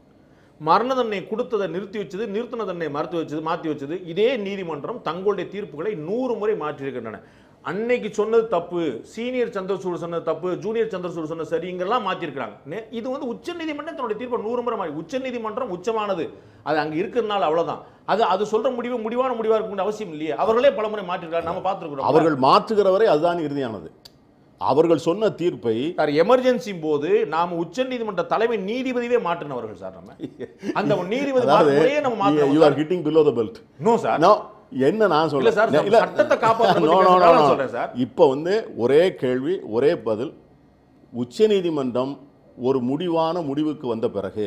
மரண தண்டனை கொடுத்ததை நிறுத்தி வச்சது நிறுத்தின தண்டனை மறுத்து வச்சது மாற்றி வச்சது இதே நீதிமன்றம் தங்களுடைய தீர்ப்புகளை நூறு முறை மாற்றியிருக்கின்றன அன்னைக்கு சொன்னது தப்பு சீனியர் சந்திரசூட் சொன்னது தப்பு ஜூனியர் சந்திரசூட் சொன்னது சரிங்கெல்லாம் மாற்றிருக்கிறாங்க நே- இது வந்து உச்சநீதிமன்றம் தன்னுடைய தீர்ப்பை நூறு முறை மாறி உச்சநீதிமன்றம் உச்சமானது அது அங்கே இருக்கிறனால அவ்வளவுதான் அது அது சொல்ற முடிவு முடிவான முடிவாக இருக்கணும்னு அவசியம் இல்லையே அவர்களே பல முறை மாற்றிருக்காங்க நம்ம பார்த்துருக்கிறோம் அவர்கள் மாற்றுகிற வரை அதுதான் இறுதியானது அவர்கள் சொன்ன தீர்ப்பை சார் எமர்ஜென்சி போது நாம உச்சநீதிமன்ற தலைமை நீதிபதியே மாற்றினவர்கள் சார் நம்ம அந்த நீதிபதி அதாவது முறையே நம்ம யூ மாற்றணும் are hitting below the belt no sir no என்ன நான் இல்ல சார், சொல்றேன் நம்ம சட்டத்தை காப்பாத்துறத No, பத்தி no, no, பேசுறதுனால no. சொல்றேன் சார். இப்போ வந்து ஒரே கேள்வி ஒரே பதில் உச்சநீதிமன்றம் ஒரு முடிவான முடிவுக்கு வந்த பிறகு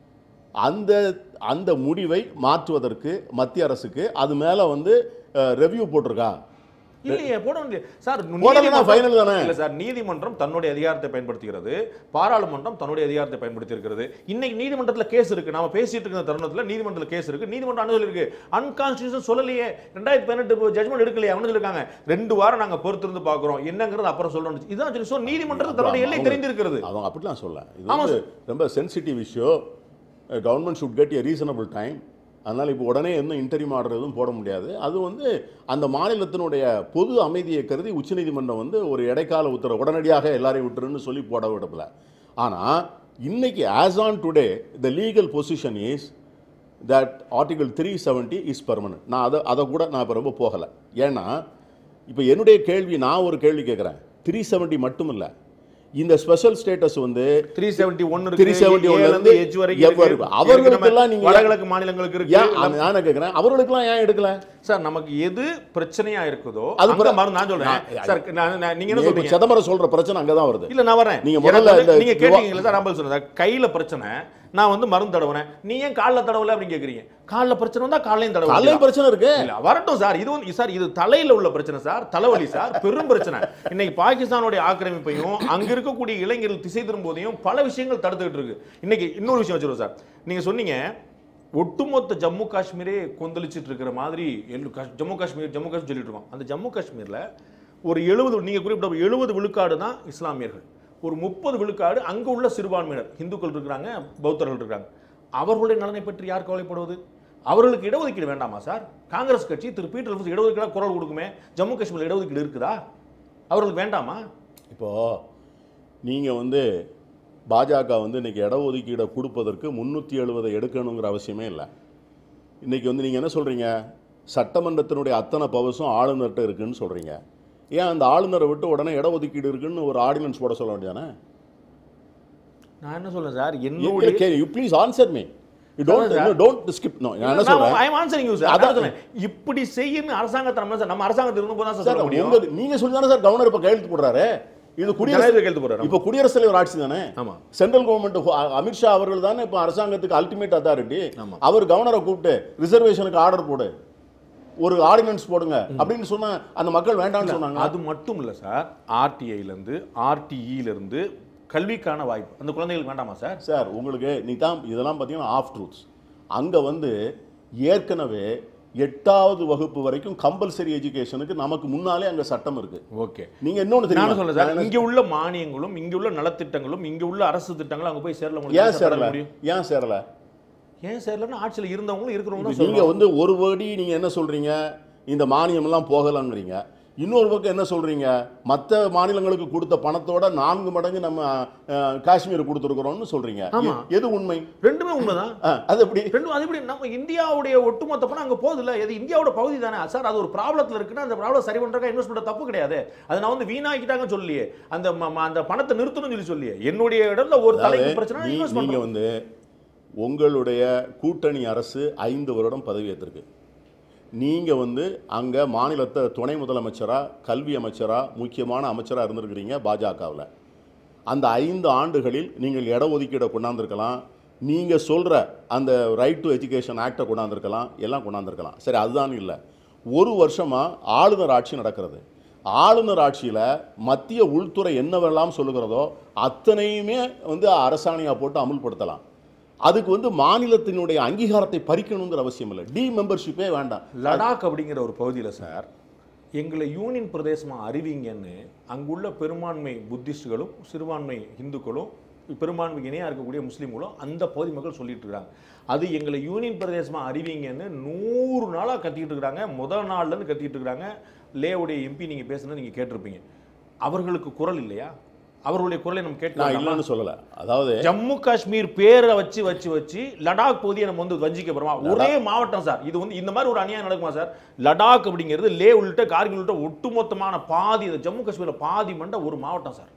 அந்த அந்த முடிவை மாற்றுவதற்கு மத்திய அரசுக்கு அது மேல வந்து ரெவ்யூ போட்டிருக்கா இல்லையே போட வேண்டிய சார் போடலைன்னா நீதிமன்றம்- final தானே? இல்ல சார் நீதிமன்றம் தன்னுடைய அதிகாரத்தை பயன்படுத்துகிறது பாராளுமன்றம் தன்னுடைய அதிகாரத்தை பயன்படுத்தி இருக்கிறது இன்னைக்கு நீதிமன்றத்துல கேஸ் இருக்கு நாம பேசிட்டு இருக்கிற தருணத்துல நீதிமன்றத்துல கேஸ் இருக்கு நீதிமன்றம் அனுமதி இருக்கு அன்கான்ஸ்டியூஷன் சொல்லலையே ரெண்டாயிரத்தி பதினெட்டு ஜட்மெண்ட் எடுக்கலையே அவங்க சொல்லிருக்காங்க ரெண்டு வாரம் நாங்க பொறுத்திருந்து பாக்குறோம் என்னங்கிறது அப்புறம் சொல்லணும் இதுதான் சொல்லி so நீதிமன்றத்துக்கு தன்னுடைய எல்லை அவங்க- தெரிந்திருக்கிறது அவங்க அப்படிலாம் சொல்ல இது ஆமா வந்து ரொம்ப sensitive issue government should get a reasonable time அதனால் இப்போ உடனே எதுவும் இன்டர்வியூ ஆர்டர் எதுவும் போட முடியாது அது வந்து அந்த மாநிலத்தினுடைய பொது அமைதியை கருதி உச்சநீதிமன்றம் வந்து ஒரு இடைக்கால உத்தரவு உடனடியாக எல்லாரையும் விட்டுருன்னு சொல்லி போட விடல ஆனால் இன்னைக்கு as on today the legal position is that article three seventy is permanent நான் அதை அதை கூட நான் இப்போ ரொம்ப போகலை ஏன்னா இப்போ என்னுடைய கேள்வி நான் ஒரு கேள்வி கேட்குறேன் த்ரீ செவன்ட்டி மட்டும் இல்லை இந்த ஸ்பெஷல் ஸ்டேட்டஸ் வந்து த்ரீ செவன்டி ஒன்னு 371 இருக்கு இருந்து எச் வரைக்கும் எவ்வளவு இருக்கு. இருக்கு? அவர்களுக்கெல்லாம் இருக்கு. நீங்க- வடகிழக்கு மாநிலங்களுக்கு இருக்கு ஏன் நான் என்ன கேட்குறேன் அவர்களுக்கெல்லாம் ஏன் எடுக்கல சார் நமக்கு எது பிரச்சனையா இருக்குதோ அது அது பிற- மருந்து நான் சொல்றேன் நான்- சார் நான் நான்- நீங்க என்ன நீங்க இப்ப சொல்றீங்க சிதம்பரம் சொல்ற பிரச்சனை அங்கதான் வருது இல்ல நான் வரேன் நீங்க எனக்கு முதல்ல வந்து- இந்த நீங்க விவா- கேட்டீங்கல்ல சார் நான் சொல்றேன் சார் கையில பிரச்சனை நான் வந்து மருந்து தடவுறேன் நீ ஏன் கால்ல தடவல அப்படின்னு கேக்குறீங்க கால்ல பிரச்சனை வந்தா காலையும் தடவ காலையும் வேண்டியதா? பிரச்சனை இருக்கு இல்ல வரட்டும் சார் இது வந்து சார் இது தலையில உள்ள பிரச்சனை சார் தலைவலி சார் பெரும் பிரச்சனை இன்னைக்கு பாகிஸ்தானுடைய ஆக்கிரமிப்பையும் அங்க இருக்கக்கூடிய இளைஞர்கள் திசை திரும்போதையும் பல விஷயங்கள் தடுத்துக்கிட்டு இருக்கு இன்னைக்கு இன்னொரு விஷயம் வச்சிருவோம் சார் நீங்க சொன்னீங்க ஒட்டுமொத்த ஜம்மு காஷ்மீரே கொந்தளிச்சிட்டு இருக்கிற மாதிரி எல்லு- காஷ்- ஜம்மு காஷ்மீர் ஜம்மு காஷ்மீர் சொல்லிட்டு இருக்கோம் அந்த ஜம்மு காஷ்மீர்ல ஒரு எழுபது நீங்க குறிப்பிட்ட எழுபது விழுக்காடு தான் இஸ்லாமியர்கள் ஒரு முப்பது விழுக்காடு அங்க உள்ள சிறுபான்மையினர் இந்துக்கள் இருக்கிறாங்க பௌத்தர்கள் இருக்கிறாங்க அவர்களுடைய நலனை பற்றி யார் கவலைப்படுவது அவர்களுக்கு இடஒதுக்கீடு வேண்டாமா சார் காங்கிரஸ் கட்சி திரு பீட்டர் அல்ஃபன்ஸ் இடஒதுக்கீடு குரல் கொடுக்குமே ஜம்மு காஷ்மீர்ல இடஒதுக்கீடு இருக்குதா அவர்களுக்கு வேண்டாமா இப்போ நீங்க வந்து பாஜக வந்து இன்னைக்கு இடஒதுக்கீடை கொடுப்பதற்கு முந்நூற்றி எழுபதை எடுக்கணுங்கிற அவசியமே இல்லை இன்னைக்கு வந்து நீங்க என்ன சொல்றீங்க சட்டமன்றத்தினுடைய அத்தனை பவசும் ஆளுநர்கிட்ட இருக்குன்னு சொல்றீங்க ஏன் அந்த ஆளுநரை விட்டு உடனே இடஒதுக்கீடு இருக்குன்னு ஒரு ஆர்டினன்ஸ் போட சொல்ல வேண்டியதானே நான் என்ன சொல்றேன் சார் என்னுடைய you please answer me you don't don't skip no நான் என்ன சொல்றேன் I am answering you sir அதான் அதான் சொன்னேன் இப்படி செய்யணும் அரசாங்கத்தை நம்ம சார் நம்ம அரசாங்கத்தில் இருந்தபோது தான் சார் சார் சொல்ல முடியும் உங்க நீங்க சொல்லி தானே சார் கவர்னர் இப்ப கையெழுத்து போடுறாரு இது குடியரசு ஜனாதிபதி கையெழுத்து போடுறாரு. இப்ப குடியரசுத் தலைவர் ஆட்சி தானே ஆமா சென்ட்ரல் கவர்மெண்ட் அமித்ஷா அவர்கள் தானே இப்போ அரசாங்கத்துக்கு அல்டிமேட் அத்தாரிட்டி ஆமா. அவர் கவர்னரை கூப்பிட்டு ரிசர்வேஷனுக்கு ஆர்டர் போடு ஒரு ஆர்டினன்ஸ் போடுங்க அப்படின்னு சொன்னா அந்த மக்கள் வேண்டாம்னு சொன்னாங்க அது மட்டும் இல்ல சார் ஆர்டிஐல இருந்து RTE ல இருந்து கல்விக்கான வாய்ப்பு அந்த குழந்தைகளுக்கு வேண்டாமா சார் சார் உங்களுக்கு நீ தான் இதெல்லாம் பார்த்தீங்கன்னா ஆஃப் ட்ரூத்ஸ் அங்கே வந்து ஏற்கனவே எட்டாவது வகுப்பு வரைக்கும் கம்பல்சரி எஜுகேஷனுக்கு நமக்கு முன்னாலே அங்கே சட்டம் இருக்கு ஓகே நீங்க இன்னொன்று நான் தெரியும் சொல்ல சார் இங்க உள்ள மானியங்களும் இங்க உள்ள நலத்திட்டங்களும் இங்க உள்ள அரசு திட்டங்களும் அங்க போய் சேரல உங்களுக்கு ஏன் எப்படி சார் சேரல பெற முடியும் ஏன் சேரல ஏன் சேரலன்னா ஆட்சியில இருந்தவங்களும் இருக்கிறவங்களும் நீங்க சொல்லணும் வந்து ஒரு வடி நீங்க என்ன சொல்றீங்க இந்த மானியம் எல்லாம் போகலங்கிறீங்க இன்னொரு பக்கம் என்ன சொல்றீங்க மற்ற மாநிலங்களுக்கு கொடுத்த பணத்தோட நான்கு மடங்கு நம்ம அஹ், காஷ்மீர் கொடுத்துருக்குறோம்னு சொல்றீங்க ஆமா. எ- எது உண்மை ரெண்டுமே உண்மைதான் அஹ், அது எப்படி ரெண்டும் அது எப்படி நம்ம இந்தியாவுடைய ஒட்டுமொத்த பணம் அங்க போகுது இல்ல இது இந்தியாவோட பகுதி தானே சார் அது ஒரு ப்ராப்ளத்துல இருக்குன்னா அந்த ப்ராப்ளம் சரி பண்றதுக்கு இன்வெஸ்ட்மெண்ட் தப்பு கிடையாது அது நான் வந்து வீணாக்கிட்டாங்கன்னு சொல்லியே அந்த ம- ம- அந்த பணத்தை நிறுத்தணும்னு சொல்லி சொல்லியே என்னுடைய இடத்துல ஒரு தலைக்கு அதாவது பிரச்சனை நீ- இன்வெஸ்ட் நீங்க பண்ணுங்க வந்து உங்களுடைய கூட்டணி அரசு ஐந்து வருடம் பதவியேற்றிருக்கு நீங்க வந்து அங்க மாநிலத்தை துணை முதலமைச்சரா கல்வி அமைச்சரா முக்கியமான அமைச்சரா இருந்திருக்கிறீங்க பாஜகவில் அந்த ஐந்து ஆண்டுகளில் நீங்கள் இடஒதுக்கீடை கொண்டாந்துருக்கலாம் நீங்க சொல்ற அந்த ரைட் டு எஜுகேஷன் ஆக்டை கொண்டாந்துருக்கலாம் எல்லாம் கொண்டாந்துருக்கலாம் சரி அதுதான் இல்லை ஒரு வருஷமா ஆளுநர் ஆட்சி நடக்கிறது ஆளுநர் ஆட்சியில் மத்திய உள்துறை என்னவெல்லாம் சொல்லுகிறதோ அத்தனையுமே வந்து அரசாணையாக போட்டு அமுல்படுத்தலாம் அதுக்கு வந்து மாநிலத்தினுடைய அங்கீகாரத்தை பறிக்கணுங்கிற அவசியம் இல்லை டி மெம்பர்ஷிப்பே வேண்டாம் லடாக் அப்படிங்கிற ஒரு பகுதியில் சார் எங்களை யூனியன் பிரதேசமாக அறிவிங்கன்னு அங்குள்ள பெரும்பான்மை புத்திஸ்டுகளும் சிறுபான்மை இந்துக்களும் பெரும்பான்மை இணையாக இருக்கக்கூடிய முஸ்லீம்களும் அந்த பகுதி மக்கள் சொல்லிட்டு இருக்காங்க அது எங்களை யூனியன் பிரதேசமாக அறிவிங்கன்னு நூறு நாளாக கத்திக்கிட்டு இருக்கிறாங்க முதல் நாள்லேருந்து கத்திக்கிட்டு இருக்கிறாங்க லேவுடைய எம்பி நீங்கள் பேசுனது நீங்கள் கேட்டிருப்பீங்க அவர்களுக்கு குரல் இல்லையா அவர்களுடைய குரலை நம்ம நான் கேட்கலாம் இல்லைன்னு சொல்லலை அதாவது ஜம்மு காஷ்மீர் பேரை வச்சு வச்சு வச்சு லடாக் பகுதியை நம்ம வந்து வஞ்சிக்க போறோமா ஒரே மாவட்டம் சார் இது வந்து இந்த மாதிரி ஒரு அநியாயம் நடக்குமா சார் லடாக் அப்படிங்கிறது லே உள்ளிட்ட கார்கில் உள்ளிட்ட ஒட்டுமொத்தமான பாதி இந்த ஜம்மு காஷ்மீர்ல பாதி மண்ட ஒரு மாவட்டம் சார்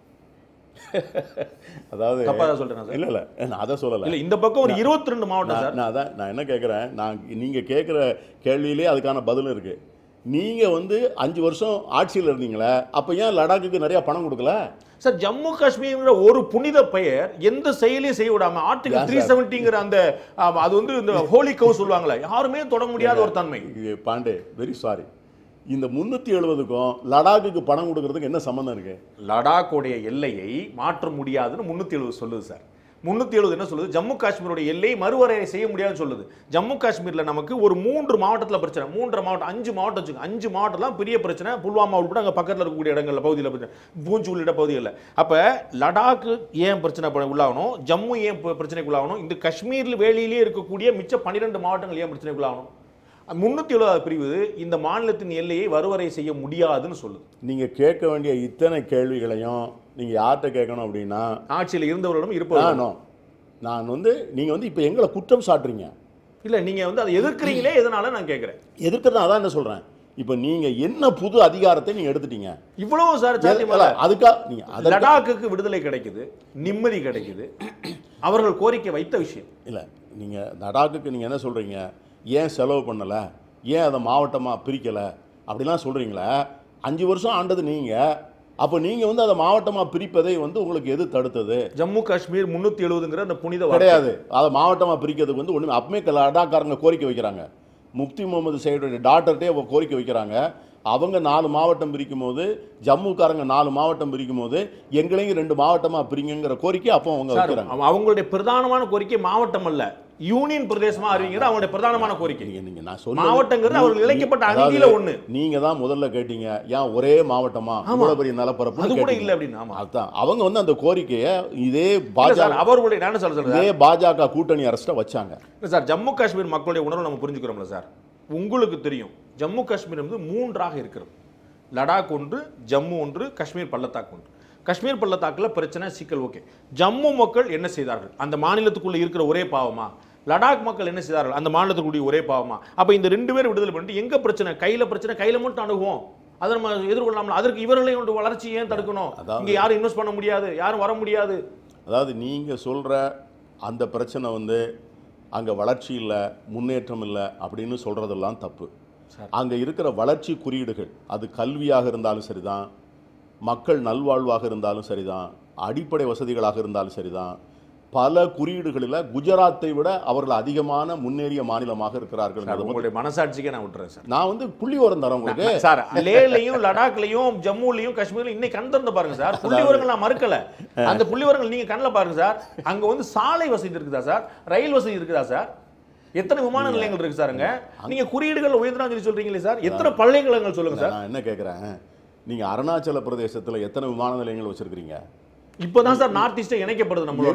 அதாவது தப்பா தான் சொல்றேன் சார் இல்லை இல்லை நான் அதை சொல்லலை இல்ல இந்த பக்கம் ஒரு இருபத்தி ரெண்டு மாவட்டம் நான் சார் நான் அதான் நான் என்ன கேட்குறேன் நான் நீங்கள் கேட்குற கேள்வியிலே அதுக்கான பதிலும் இருக்குது நீங்கள் வந்து அஞ்சு வருஷம் ஆட்சியில் இருந்தீங்களே அப்போ ஏன் லடாக்குக்கு நிறைய பணம் கொடுக்கல சார் ஜம்மு காஷ்மீர்ங்கிற ஒரு புனித பெயர் எந்த செயலையும் செய்ய விடாம ஆர்டிகல் ஏன் த்ரீ செவன்ட்டிங்கிற அந்த ஆ, அது வந்து இந்த ஹோலி கவு சொல்லுவாங்களே யாருமே தொட முடியாத ஒரு தன்மை இது பாண்டே வெரி சாரி இந்த முந்நூற்றி எழுபதுக்கும் லடாக்குக்கு பணம் கொடுக்கறதுக்கு என்ன சம்மந்தம் இருக்கு லடாக்கோடைய எல்லையை மாற்ற முடியாதுன்னு முன்னூத்தி எழுபது சொல்லுது சார் முன்னூத்தி எழுபது என்ன சொல்லுது ஜம்மு காஷ்மீருடைய எல்லையை மறுவரையறை செய்ய முடியாதுன்னு சொல்லுது ஜம்மு காஷ்மீர்ல நமக்கு ஒரு மூன்று மாவட்டத்துல பிரச்சனை மூன்றரை மாவட்டம் அஞ்சு மாவட்டம் வச்சுக்கோங்க அஞ்சு மாவட்டம்லாம் பெரிய பிரச்சனை புல்வாமா உட்பட அங்க பக்கத்துல இருக்கக்கூடிய இடங்கள்ல பகுதியில் பிரச்சனை பூஞ்ச் உள்ளிட்ட பகுதிகளில் அப்ப லடாக்கு ஏன் பிரச்சனை ப- உள்ளாகணும் ஜம்மு ஏன் ப- பிரச்சனைக்கு உள்ளாகணும் இந்த காஷ்மீர்ல வேலையிலேயே இருக்கக்கூடிய மிச்ச பன்னிரெண்டு மாவட்டங்கள் ஏன் பிரச்சனைக்கு உள்ளாகணும் முன்னூத்தி எழுபதாவது பிரிவு இந்த மாநிலத்தின் எல்லையை வருவரை செய்ய முடியாதுன்னு சொல்லுது நீங்கள் கேட்க வேண்டிய இத்தனை கேள்விகளையும் நீங்கள் யார்கிட்ட கேட்கணும் அப்படின்னா ஆட்சியில் இருந்தவர்களிடம் இருப்பவர்கள் நானும் நான் வந்து நீங்கள் வந்து இப்போ எங்களை குற்றம் சாட்டுறீங்க இல்ல நீங்க வந்து அதை எதிர்க்கிறீங்களே எதனால நான் கேட்கிறேன் எதிர்க்கிறது அதான் என்ன சொல்கிறேன் இப்போ நீங்கள் என்ன புது அதிகாரத்தை நீங்கள் எடுத்துட்டீங்க இவ்வளவு சார் இல்ல, சாத்தியமல்ல அதுக்கா நீங்கள் அதற்கா லடாக்குக்கு விடுதலை கிடைக்குது நிம்மதி கிடைக்குது அவர்கள் கோரிக்கை வைத்த விஷயம் இல்லை நீங்கள் லடாக்குக்கு நீங்கள் என்ன சொல்கிறீங்க ஏன் செலவு பண்ணலை ஏன் அதை மாவட்டமாக பிரிக்கலை அப்படிலாம் சொல்கிறீங்களே அஞ்சு வருஷம் ஆண்டது நீங்கள் அப்போ நீங்கள் வந்து அதை மாவட்டமாக பிரிப்பதை வந்து உங்களுக்கு எது தடுத்தது ஜம்மு காஷ்மீர் முன்னூத்தி எழுபதுங்கிற அந்த புனித வார்த்தை. கிடையாது அதை மாவட்டமாக பிரிக்கிறதுக்கு வந்து ஒன்றுமே அப்பமே லடாக்காரங்க கோரிக்கை வைக்கிறாங்க முக்தி முகமது சைடுடைய டாக்டர்கிட்டே கோரிக்கை வைக்கிறாங்க அவங்க நாலு மாவட்டம் பிரிக்கும் போது ஜம்முக்காரங்க நாலு மாவட்டம் பிரிக்கும் போது எங்களையும் ரெண்டு மாவட்டமாக பிரிங்கிற கோரிக்கை அப்போ அவங்க சார், வைக்கிறாங்க அவ- அவங்களுடைய பிரதானமான கோரிக்கை மாவட்டம் அல்ல யூனியன் பிரதேசமா அறிவிங்கிறது அவங்களுடைய பிரதானமான கோரிக்கை நீங்க நீங்க நான் சொல்றது- மாவட்டங்கிறது நீ- அவர்கள் இழைக்கப்பட்ட அதாவது அநீதியில ஒண்ணு. நீங்க தான் முதல்ல கேட்டீங்க ஏன் ஒரே மாவட்டமா இவ்வளவு பெரிய நிலப்பரப்பு அது கூட இல்ல அப்படின்னு ஆமா அதான் அவங்க வந்து அந்த கோரிக்கையை இதே இல்ல பாஜக சார் அவர்களுடைய நான் என்ன சொல்ல சொல்றேன் இதே பாஜக கூட்டணி அரசை வச்சாங்க இல்ல சார் ஜம்மு காஷ்மீர் மக்களுடைய உணர்வு நம்ம புரிஞ்சுக்கிறோம்ல சார் உங்களுக்கு தெரியும் ஜம்மு காஷ்மீர் வந்து மூன்றாக இருக்கிறது லடாக் ஒன்று ஜம்மு ஒன்று காஷ்மீர் பள்ளத்தாக்கு ஒன்று காஷ்மீர் பள்ளத்தாக்குல பிரச்சனை சிக்கல் ஓகே ஜம்மு மக்கள் என்ன செய்தார்கள் அந்த மாநிலத்துக்குள்ள இருக்கிற ஒரே பாவமா லடாக் மக்கள் என்ன செய்தார்கள் அந்த மாநிலத்துக்குரிய ஒரே பாவமா அப்ப இந்த ரெண்டு பேரும் விடுதலை பண்ணிட்டு எங்க பிரச்சனை கையில பிரச்சனை கையில மட்டும் அணுகுவோம் அதை நம்ம எதிர்கொள்ளாமல் அதற்கு இவர்களையும் கொண்டு வளர்ச்சி ஏன் தடுக்கணும் அதாவது- இங்க யாரும் இன்வெஸ்ட் பண்ண முடியாது யாரும் வர முடியாது அதாவது நீங்க சொல்ற அந்த பிரச்சனை வந்து அங்க வளர்ச்சி இல்லை முன்னேற்றம் இல்லை அப்படின்னு சொல்றதெல்லாம் தப்பு சார். அங்க இருக்கிற வளர்ச்சி குறியீடுகள் அது கல்வியாக இருந்தாலும் சரிதான் மக்கள் நல்வாழ்வாக இருந்தாலும் சரிதான் அடிப்படை வசதிகளாக இருந்தாலும் சரிதான் பல குறியீடுகளில் குஜராத்தை விட அவர்கள் அதிகமான முன்னேறிய மாநிலமாக இருக்கிறார்கள் சார், உங்களுடைய மனசாட்சிக்கே நான் விட்டுறேன் சார் நான் வந்து புள்ளி உரம் தரேன் உங்களுக்கு சார் லேலையும் லடாக்லயும் ஜம்முலையும் காஷ்மீர்லயும் இன்னைக்கு கண் திறந்து பாருங்க சார் புள்ளிவரங்கள் நான் மறுக்கல அந்த புள்ளிவரங்கள் நீங்க கண்ணில் பாருங்க சார் அங்க வந்து சாலை வசதி இருக்குதா சார் ரயில் வசதி இருக்குதா சார் எத்தனை விமான நிலையங்கள் இருக்கு சாருங்க நீங்க குறியீடுகள் உயர்ந்தா சொல்லி சொல்றீங்களே சார் எத்தனை பல்கலைக்கழகங்கள் சொல்லுங்க சார் நான் என்ன கேட்குறேன் நீங்க அருணாச்சல பிரதேசத்துல எத்தனை விமான நிலையங்கள் வச்சிருக்கிறீங்க இப்பதான் சார் நார்த் ஈஸ்ட் இணைக்கப்படுது நம்மளோட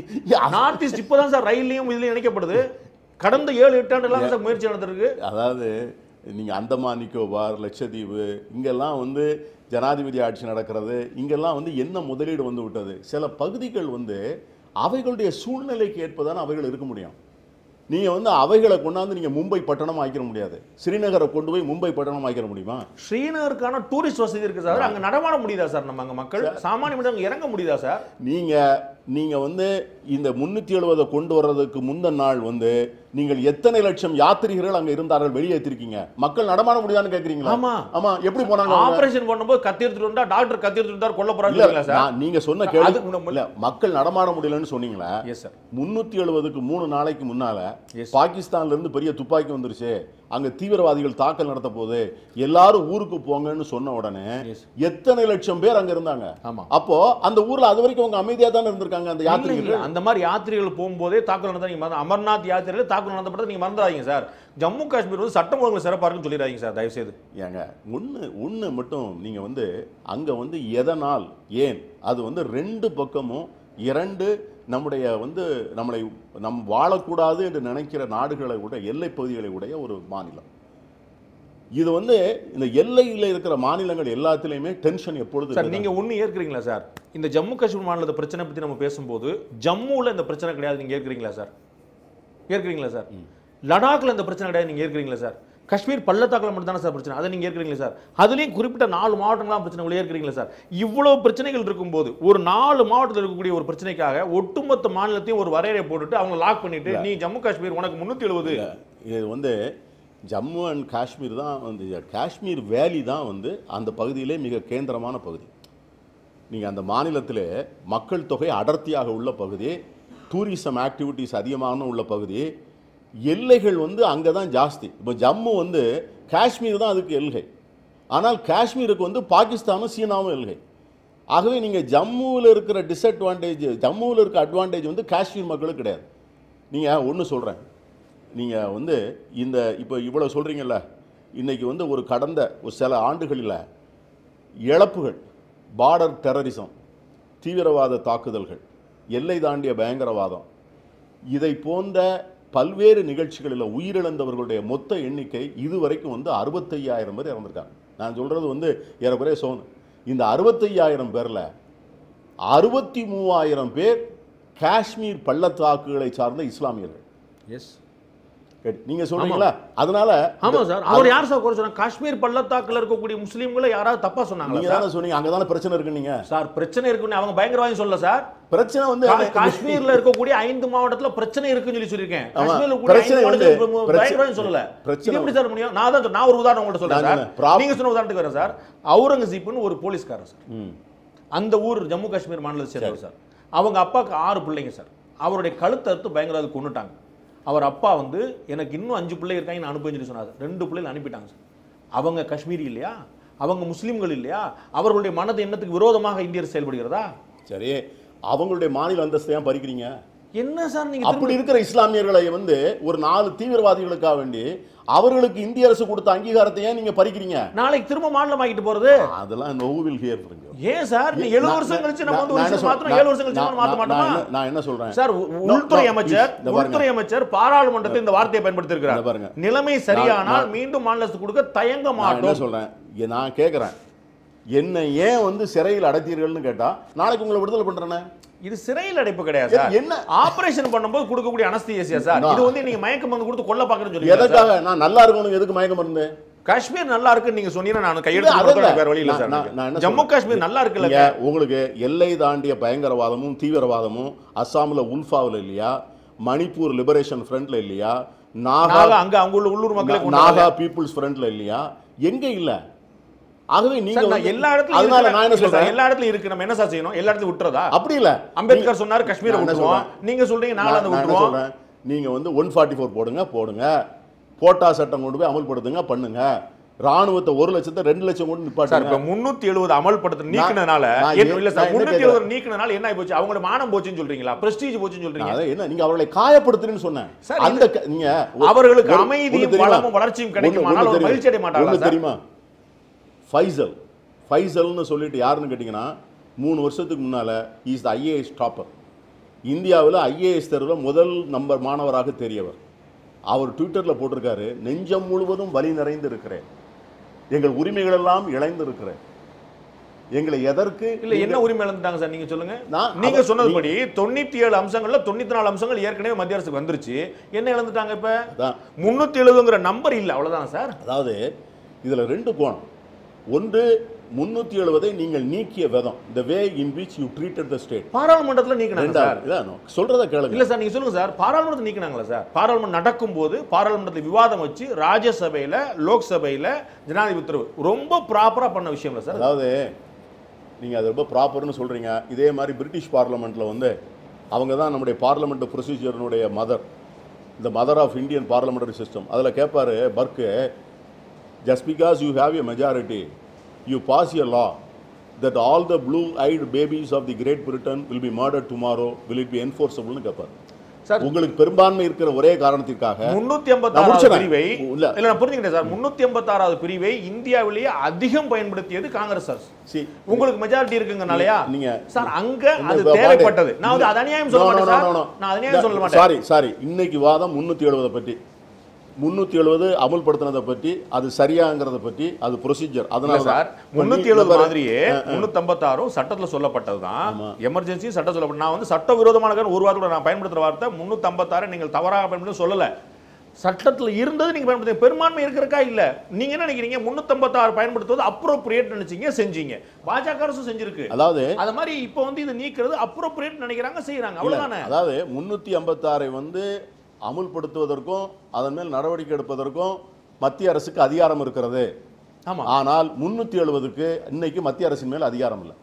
நார்த் ஈஸ்ட் இப்பதான் சார் ரயில்லையும் இதுலயும் இணைக்கப்படுது கடந்த ஏழு எட்டு ஆண்டுலாம் சார் முயற்சி நடந்திருக்கு அதாவது நீங்க அந்தமான் நிக்கோபார் லட்சத்தீவு இங்கெல்லாம் வந்து ஜனாதிபதி ஆட்சி நடக்கிறது இங்கெல்லாம் வந்து என்ன முதலீடு வந்து விட்டது சில பகுதிகள் வந்து அவைகளுடைய சூழ்நிலைக்கு ஏற்பதான அவைகள் இருக்க முடியும் நீங்க வந்து அவைகளை கொண்டாந்து நீங்க மும்பை பட்டணம் ஆக்கிட முடியாது ஸ்ரீநகரை கொண்டு போய் மும்பை பட்டணம் ஆக்கிட முடியுமா ஸ்ரீநகருக்கான டூரிஸ்ட் வசதி இருக்கு சார் அங்க நடமாட முடியுதா சார் நம்ம அங்க மக்கள் சாமானிய மனிதன் அங்க இறங்க முடியுதா சார் நீங்க நீங்க வந்து இந்த முன்னூத்தி எழுபதை கொண்டு வர்றதுக்கு முந்தின நாள் வந்து நீங்கள் எத்தனை லட்சம் யாத்ரீகர்கள் அங்க இருந்தார்கள் வெளியேற்றிருக்கீங்க மக்கள் நடமாட முடியாதுன்னு கேக்குறீங்களா ஆமா. ஆமா எப்படி போனாங்க அவங்க? ஆபரேஷன் பண்ணும்போது கத்தி எடுத்துட்டு வந்தா டாக்டர் கத்தி எடுத்துட்டு வந்தார் கொல்ல இல்ல போறாங்க சார் நான் நீங்க சொன்ன கேள்வி அதுக்கு முன்ன- இல்ல மக்கள் நடமாட முடியலன்னு சொன்னீங்களா எஸ் சார் முன்னூத்தி எழுபதுக்கு மூணு நாளைக்கு முன்னால Yes. பாகிஸ்தான்ல இருந்து பெரிய துப்பாக்கி வந்துருச்சு அங்க தீவிரவாதிகள் தாக்கல் நடத்த போது எல்லாரும் ஊருக்கு போங்கன்னு சொன்ன உடனே Yes. எத்தனை லட்சம் பேர் அங்க இருந்தாங்க ஆமா. அப்போ அந்த ஊர்ல அது வரைக்கும் அவங்க அமைதியா தானே இருந்திருக்காங்க அந்த இல்ல, யாத்திரிகர்கள் இல்ல. அந்த மாதிரி யாத்திரைகள் போகும்போதே தாக்குதல் நடந்தா நீங்க மறந்து- அமர்நாத் யாத்திரையில தாக்குதல் நடந்தப்பட்ட நீங்க மறந்துடாதீங்க சார் ஜம்மு காஷ்மீர் வந்து சட்டம் ஒழுங்கு சிறப்பா இருக்குன்னு சொல்லிடாதீங்க சார் தயவு செய்து ஏங்க ஒன்று ஒன்று மட்டும் நீங்கள் வந்து அங்கே வந்து எதனால் ஏன் அது வந்து ரெண்டு பக்கமும் இரண்டு நம்முடைய வந்து நம்மளை நம் வாழக்கூடாது என்று நினைக்கிற நாடுகளை உடைய எல்லைப் பகுதிகளை உடைய ஒரு மாநிலம் இது வந்து இந்த எல்லையில் இருக்கிற மாநிலங்கள் எல்லாத்துலேயுமே டென்ஷன் எப்பொழுது சார் நீங்க ஒண்ணு ஏற்கிறீங்களா சார் இந்த ஜம்மு காஷ்மீர் மாநிலத்தை பிரச்சனை பத்தி நம்ம பேசும்போது ஜம்முல இந்த பிரச்சனை கிடையாது நீங்க ஏற்கிறீங்களா சார் ஏற்கிறீங்களா சார் லடாக்ல இந்த பிரச்சனை கிடையாது நீங்க ஏற்கிறீங்களா சார் காஷ்மீர் பள்ளத்தாக்குல மட்டும் தானே சார் பிரச்சனை அதை நீங்க ஏற்கிறீங்களா சார் அதுலயும் குறிப்பிட்ட நாலு மாவட்டங்களாம் பிரச்சனை உள்ள ஏற்கிறீங்களா சார் இவ்வளவு பிரச்சனைகள் இருக்கும்போது ஒரு நாலு மாவட்டத்தில் இருக்கக்கூடிய ஒரு பிரச்சனைக்காக ஒட்டுமொத்த மாநிலத்தையும் ஒரு வரையறை போட்டுட்டு அவங்க லாக் பண்ணிட்டு நீ ஜம்மு காஷ்மீர் உனக்கு முன்னூத்தி எழுபது இது வந்து ஜம்மு அண்ட் காஷ்மீர் தான் வந்து காஷ்மீர் வேலி தான் வந்து அந்த பகுதியிலே மிக கேந்திரமான பகுதி நீங்கள் அந்த மாநிலத்திலே மக்கள் தொகை அடர்த்தியாக உள்ள பகுதி டூரிசம் ஆக்டிவிட்டீஸ் அதிகமான உள்ள பகுதி எல்லைகள் வந்து அங்கே தான் ஜாஸ்தி இப்போ ஜம்மு வந்து காஷ்மீர் தான் அதுக்கு எல்கை ஆனால் காஷ்மீருக்கு வந்து பாகிஸ்தானும் சீனாவும் எல்கை ஆகவே நீங்கள் ஜம்முவில் இருக்கிற டிஸ்அட்வான்டேஜ் ஜம்முவில் இருக்க அட்வான்டேஜ் வந்து காஷ்மீர் மக்களுக்கு கிடையாது நீங்கள் ஒன்று சொல்கிறேன் நீங்கள் வந்து இந்த இப்போ இவ்வளோ சொல்கிறீங்கல்ல இன்னைக்கு வந்து ஒரு கடந்த ஒரு சில ஆண்டுகளில் இழப்புகள் பார்டர் டெரரிசம் தீவிரவாத தாக்குதல்கள் எல்லை தாண்டிய பயங்கரவாதம் இதை போன்ற பல்வேறு நிகழ்ச்சிகளில் உயிரிழந்தவர்களுடைய மொத்த எண்ணிக்கை இதுவரைக்கும் வந்து அறுபத்தையாயிரம் பேர் இறந்திருக்காங்க நான் சொல்கிறது வந்து ஏறக்குறைய சோனு இந்த அறுபத்தையாயிரம் பேரில் அறுபத்தி மூவாயிரம் பேர் காஷ்மீர் பள்ளத்தாக்குகளை சார்ந்த இஸ்லாமியர்கள் எஸ் கேட்டு- நீங்க சொல்றீங்களா அதனால ஆமா சார் அவர் யார் சார் குறை சொன்னாங்க காஷ்மீர் பள்ளத்தாக்குல இருக்கக்கூடிய முஸ்லீம்களை யாராவது தப்பா சொன்னாங்களா நீங்க சார் தானே சொன்னீங்க அங்கதானே பிரச்சனை இருக்கு நீங்க சார் பிரச்சனை இருக்குன்னு அவங்க பயங்கரவாதி சொல்லல சார் பிரச்சனை வந்து கா- காஷ்மீர்ல இருக்கக்கூடிய ஐந்து மாவட்டத்துல பிரச்சனை இருக்குன்னு சொல்லி சொல்லியிருக்கேன் ஆமா. காஷ்மீர்ல கூடிய பிரச்சனை ஐந்து வந்து- மாவட்டத்துல பிரச்சனை- பயங்கரவாதி சொல்லல பிரச்சனை இது எப்படி சார் முடியும் நான் தான் சொ- நான் ஒரு உதாரணம் உங்கள்ட்ட சொல்றேன் நான் சார் சொன்னேன். Prop- நீங்க சொன்ன உதாரணத்துக்கு வரேன் சார் அவுரங்கசீப்னு ஒரு போலீஸ்காரர் சார் ம். அந்த ஊர் ஜம்மு காஷ்மீர் மாநிலத்தை சேர்ந்தவர் சார் அவங்க அப்பாவுக்கு ஆறு பிள்ளைங்க சார் அவருடைய கழுத்தை அறுத்து பயங்கரவாதி கொண்டுட்டாங்க அவர் அப்பா வந்து எனக்கு இன்னும் அஞ்சு பிள்ளை இருக்காங்க நான் அனுப்புன்னு சொல்லி சொன்னார் ரெண்டு பிள்ளைகள் அனுப்பிட்டாங்க சார் அவங்க காஷ்மீரி இல்லையா அவங்க முஸ்லீம்கள் இல்லையா அவர்களுடைய மனது எண்ணத்துக்கு விரோதமாக இந்தியர் செயல்படுகிறதா சரி அவங்களுடைய மாநில அந்தஸ்தை ஏன் பறிக்கிறீங்க என்ன சார் நீங்க அப்படி திரும்ப- இருக்கிற இஸ்லாமியர்களை வந்து ஒரு நாலு தீவிரவாதிகளுக்காக வேண்டி அவர்களுக்கு இந்திய அரசு கொடுத்த அங்கீகாரத்தை ஏன் நீங்க பறிக்கிறீங்க நாளைக்கு திரும்ப மாநிலம் ஆக்கிட்டு போறது அதெல்லாம் நோவில் ஹியர் ஏன் சார் நீ எழுபது வருஷம் கழிச்சு நம்ம வந்து ஒரு விஷயம் மாத்தணும் ஏழு வருஷம் கழிச்சு நம்ம மாத்த மாட்டோமா நான் என்ன சொல்றேன் சார் உ- No, உள்துறை no, அமைச்சர் please, இந்த பாருங்க. உள்துறை அமைச்சர் பாராளுமன்றத்தில் இந்த வார்த்தையை பயன்படுத்தி இந்த பாருங்க. இருக்கிறார் நிலைமை சரியானால் நான்- மீண்டும் மாநிலத்துக்கு கொடுக்க தயங்க நான் என்ன மாட்டோம் சொல்றேன் இங்க நான் கேட்கிறேன் என்ன ஏன் வந்து சிறையில் அடைத்தீர்கள்னு கேட்டா நாளைக்கு உங்களை விடுதலை பண்றேனே இது சிறையில் அடைப்பு கிடையாது சார் என்ன ஆபரேஷன் பண்ணும்போது கொடுக்கக்கூடிய அனஸ்தீசியா சார் நான்- இது வந்து நீங்க மயக்க மருந்து கொடுத்து கொல்ல பாக்குறேன்னு சொல்லி எதற்காக நான் நல்லா இருக்கணும் எதுக்கு மயக்கம் மருந்து காஷ்மீர் நல்லா இருக்குன்னு நீங்க சொன்னீங்கன்னா நான் இல்ல, கையெழுத்து அதல்ல. போடுறதுக்கு வேற வழி இல்ல நான்- சார் நான்- நான் என்ன எனக்கு. ஜம்மு சொல்றேன்? காஷ்மீர் நல்லா இருக்குல்ல இங்க உங்களுக்கு எல்லை தாண்டிய பயங்கரவாதமும் தீவிரவாதமும் அஸ்ஸாம்ல உல்ஃபாவில் இல்லையா மணிப்பூர் லிபரேஷன் ஃப்ரண்ட்ல இல்லையா நாகா நாங்க அங்க அங்க உள்ள உள்ளூர் மக்களை கொண்டு நாகா வரல. பீப்புள்ஸ் ஃப்ரண்ட்ல இல்லையா எங்க இல்ல ஆகவே நீங்க சார், நான் வந்து- எல்லா இடத்துலயும் அதனால இருக்கிற- நான் என்ன இல்ல சார், சொல்றேன் எல்லா இடத்துலயும் இருக்கு நம்ம என்ன சார் செய்யணும் எல்லா இடத்துலயும் விட்டுறதா அப்படி இல்ல அம்பேத்கர் சொன்னாரு காஷ்மீரை நான் என்ன விட்டுருவோம் நீங்க சொல்றீங்க நான் நாலாந்து நான் என்ன விட்டுருவோம் சொல்றேன் நீங்க வந்து ஒன் ஃபார்ட்டி ஃபோர் போடுங்க போடுங்க போட்டா சட்டம் கொண்டு போய் அமல்படுத்துங்க பண்ணுங்க ராணுவத்தை ஒரு லட்சத்தை ரெண்டு லட்சம் கொண்டு சார் நிப்பாட்டுங்க இப்ப முன்னூத்தி எழுபது அமல்படுத்த நீக்கினனால நான் என்ன- என்ன- இல்ல நான் சார் என்ன முன்னூத்தி கேக்குறேன்? எழுபது நீக்கினனால என்ன ஆகி போச்சு அவங்களோட மானம் போச்சுன்னு சொல்றீங்களா பிரஸ்டீஜ் போச்சுன்னு சொல்றீங்க நான் அதை என்ன நீங்க அவர்களை காயப்படுத்துறேன்னு சொன்னேன் சார், அந்த க- நீங்க ஒரு- அவர்களுக்கு ஒரு- அமைதியும் ஒண்ணு தெரியுமா? வளமும் வளர்ச்சியும் ஒண்ணு- கிடைக்குமானால் ஒண்ணு அவர் தெரியுமா? மகிழ்ச்சி அடைய மாட்டாங்களா ஒண்ணு சார்? தெரியுமா ஃபைசல் ஃபைசல்னு சொல்லிட்டு யாருன்னு கேட்டிங்கன்னா மூணு வருஷத்துக்கு முன்னால இஸ் த ஐஏஎஸ் டாப்பர் இந்தியாவில் ஐஏஎஸ் தேர்வில் முதல் நம்பர் மாணவராக தெரியவர் அவர் ட்விட்டரில் போட்டிருக்காரு நெஞ்சம் முழுவதும் வலி நிறைந்து இருக்கிறேன் எங்கள் உரிமைகள் எல்லாம் இழைந்து இருக்கிறேன் எங்களை எதற்கு இல்ல என்ன உரிமை இழந்துட்டாங்க சார் நீங்க சொல்லுங்க நான் நீங்க அவர்- சொன்னதுபடி தொண்ணூத்தி ஏழு அம்சங்கள்ல தொண்ணூத்தி நாலு அம்சங்கள் ஏற்கனவே மத்திய அரசுக்கு வந்துருச்சு என்ன இழந்துட்டாங்க இப்ப அதான் முன்னூத்தி எழுபதுங்கிற நம்பர் இல்ல அவ்வளவுதான் சார் அதாவது இதில் ரெண்டு கோணம் ஒன்று முன்னூற்றி எழுபதை நீங்கள் நீக்கிய விதம் the way in which you treated the state பாராளுமன்றத்துல நீக்கினாங்க சார் ரெண்டாவது இதான் சொல்றத கேளுங்க இல்ல சார் நீங்க சொல்லுங்க சார் பாராளுமன்றத்தை நீக்கினாங்களா சார் பாராளுமன்றம் நடக்கும் போது பாராளுமன்றத்தில் விவாதம் வச்சு ராஜ்யசபையில லோக்சபையில ஜனாதிபதி உத்தரவு ரொம்ப ப்ராப்பரா பண்ண விஷயம் இல்ல சார் அதாவது நீங்கள் அது ரொம்ப ப்ராப்பர்னு சொல்கிறீங்க இதே மாதிரி பிரிட்டிஷ் பார்லமெண்ட்டில் வந்து அவங்க தான் நம்முடைய பார்லமெண்ட் ப்ரொசீஜர்னுடைய மதர் இந்த mother of Indian parliamentary system அதில் கேட்பாரு Burke just because you have a majority you pass a law that all the blue eyed babies of the great Britain will be murder tomorrow will it be என்ஃபோர்ஸபிள்னு கேட்பார் sir உங்களுக்கு பெரும்பான்மை இருக்கிற ஒரே காரணத்திற்காக முன்னூத்தி நான் ஐம்பத்தாறாவது முடிச்சிடுறேன். பிரிவை இல்ல. இல்ல நான் புரிஞ்சுக்கிட்டேன் சார் முன்னூத்தி ஐம்பத்தாறாவது பிரிவை இந்தியாவிலேயே அதிகம் பயன்படுத்தியது காங்கிரஸ் அரசு See, உங்களுக்கு மெஜாரிட்டி இருக்குங்கனாலயா நீங்க சார் அங்க இந்த அது பா- தேவைப்பட்டது பாரு. நான் வந்து அது அநியாயம் சொல்ல No, no, மாட்டேன் no, சார் no, no. நான் அது அநியாயம் சொல்ல மாட்டேன் சாரி சாரி இன்னைக்கு வாதம் முன்னூத்தி எழுபதை பற்றி முன்னூத்தி எழுபது அமல்படுத்தினதை பற்றி அது சரியாங்கிறத பற்றி அது ப்ரொசீஜர் இல்ல அதனால சார் தான். முன்னூத்தி இந்த எழுபது பாரு. மாதிரியே முன்னூத்தி ஐம்பத்தாறும் சட்டத்துல சொல்லப்பட்டதுதான் ஆமா. எமர்ஜென்சி சட்டம் சொல்லப்பட்ட நான் வந்து சட்ட விரோதமான ஒரு வாரத்தோட நான் பயன்படுத்துற வார்த்தை முன்னூத்தி ஐம்பத்தாறு நீங்கள் தவறாக பயன்படுத்த சொல்லல சட்டத்துல இருந்தது நீங்க பயன்படுத்த பெரும்பான்மை இருக்கிறக்கா இல்ல நீங்க என்ன நினைக்கிறீங்க முன்னூத்தி ஐம்பத்தாறு பயன்படுத்துவது அப்ரோப்ரியேட் நினைச்சீங்க செஞ்சீங்க பாஜக அரசும் செஞ்சிருக்கு அதாவது அது மாதிரி இப்போ வந்து இதை நீக்கிறது அப்ரோப்ரியேட் நினைக்கிறாங்க செய்யறாங்க இல்ல, அவ்வளவுதானே அதாவது முன்னூத்தி ஐம்பத்தாறை வந்து அமுல்படுத்துவதற்கும் அதன் மேல் நடவடிக்கை எடுப்பதற்கும் மத்திய அரசுக்கு அதிகாரம் இருக்கிறது ஆமா ஆனால் முன்னூத்தி எழுபதுக்கு இன்னைக்கு மத்திய அரசின் மேல் அதிகாரம் இல்லை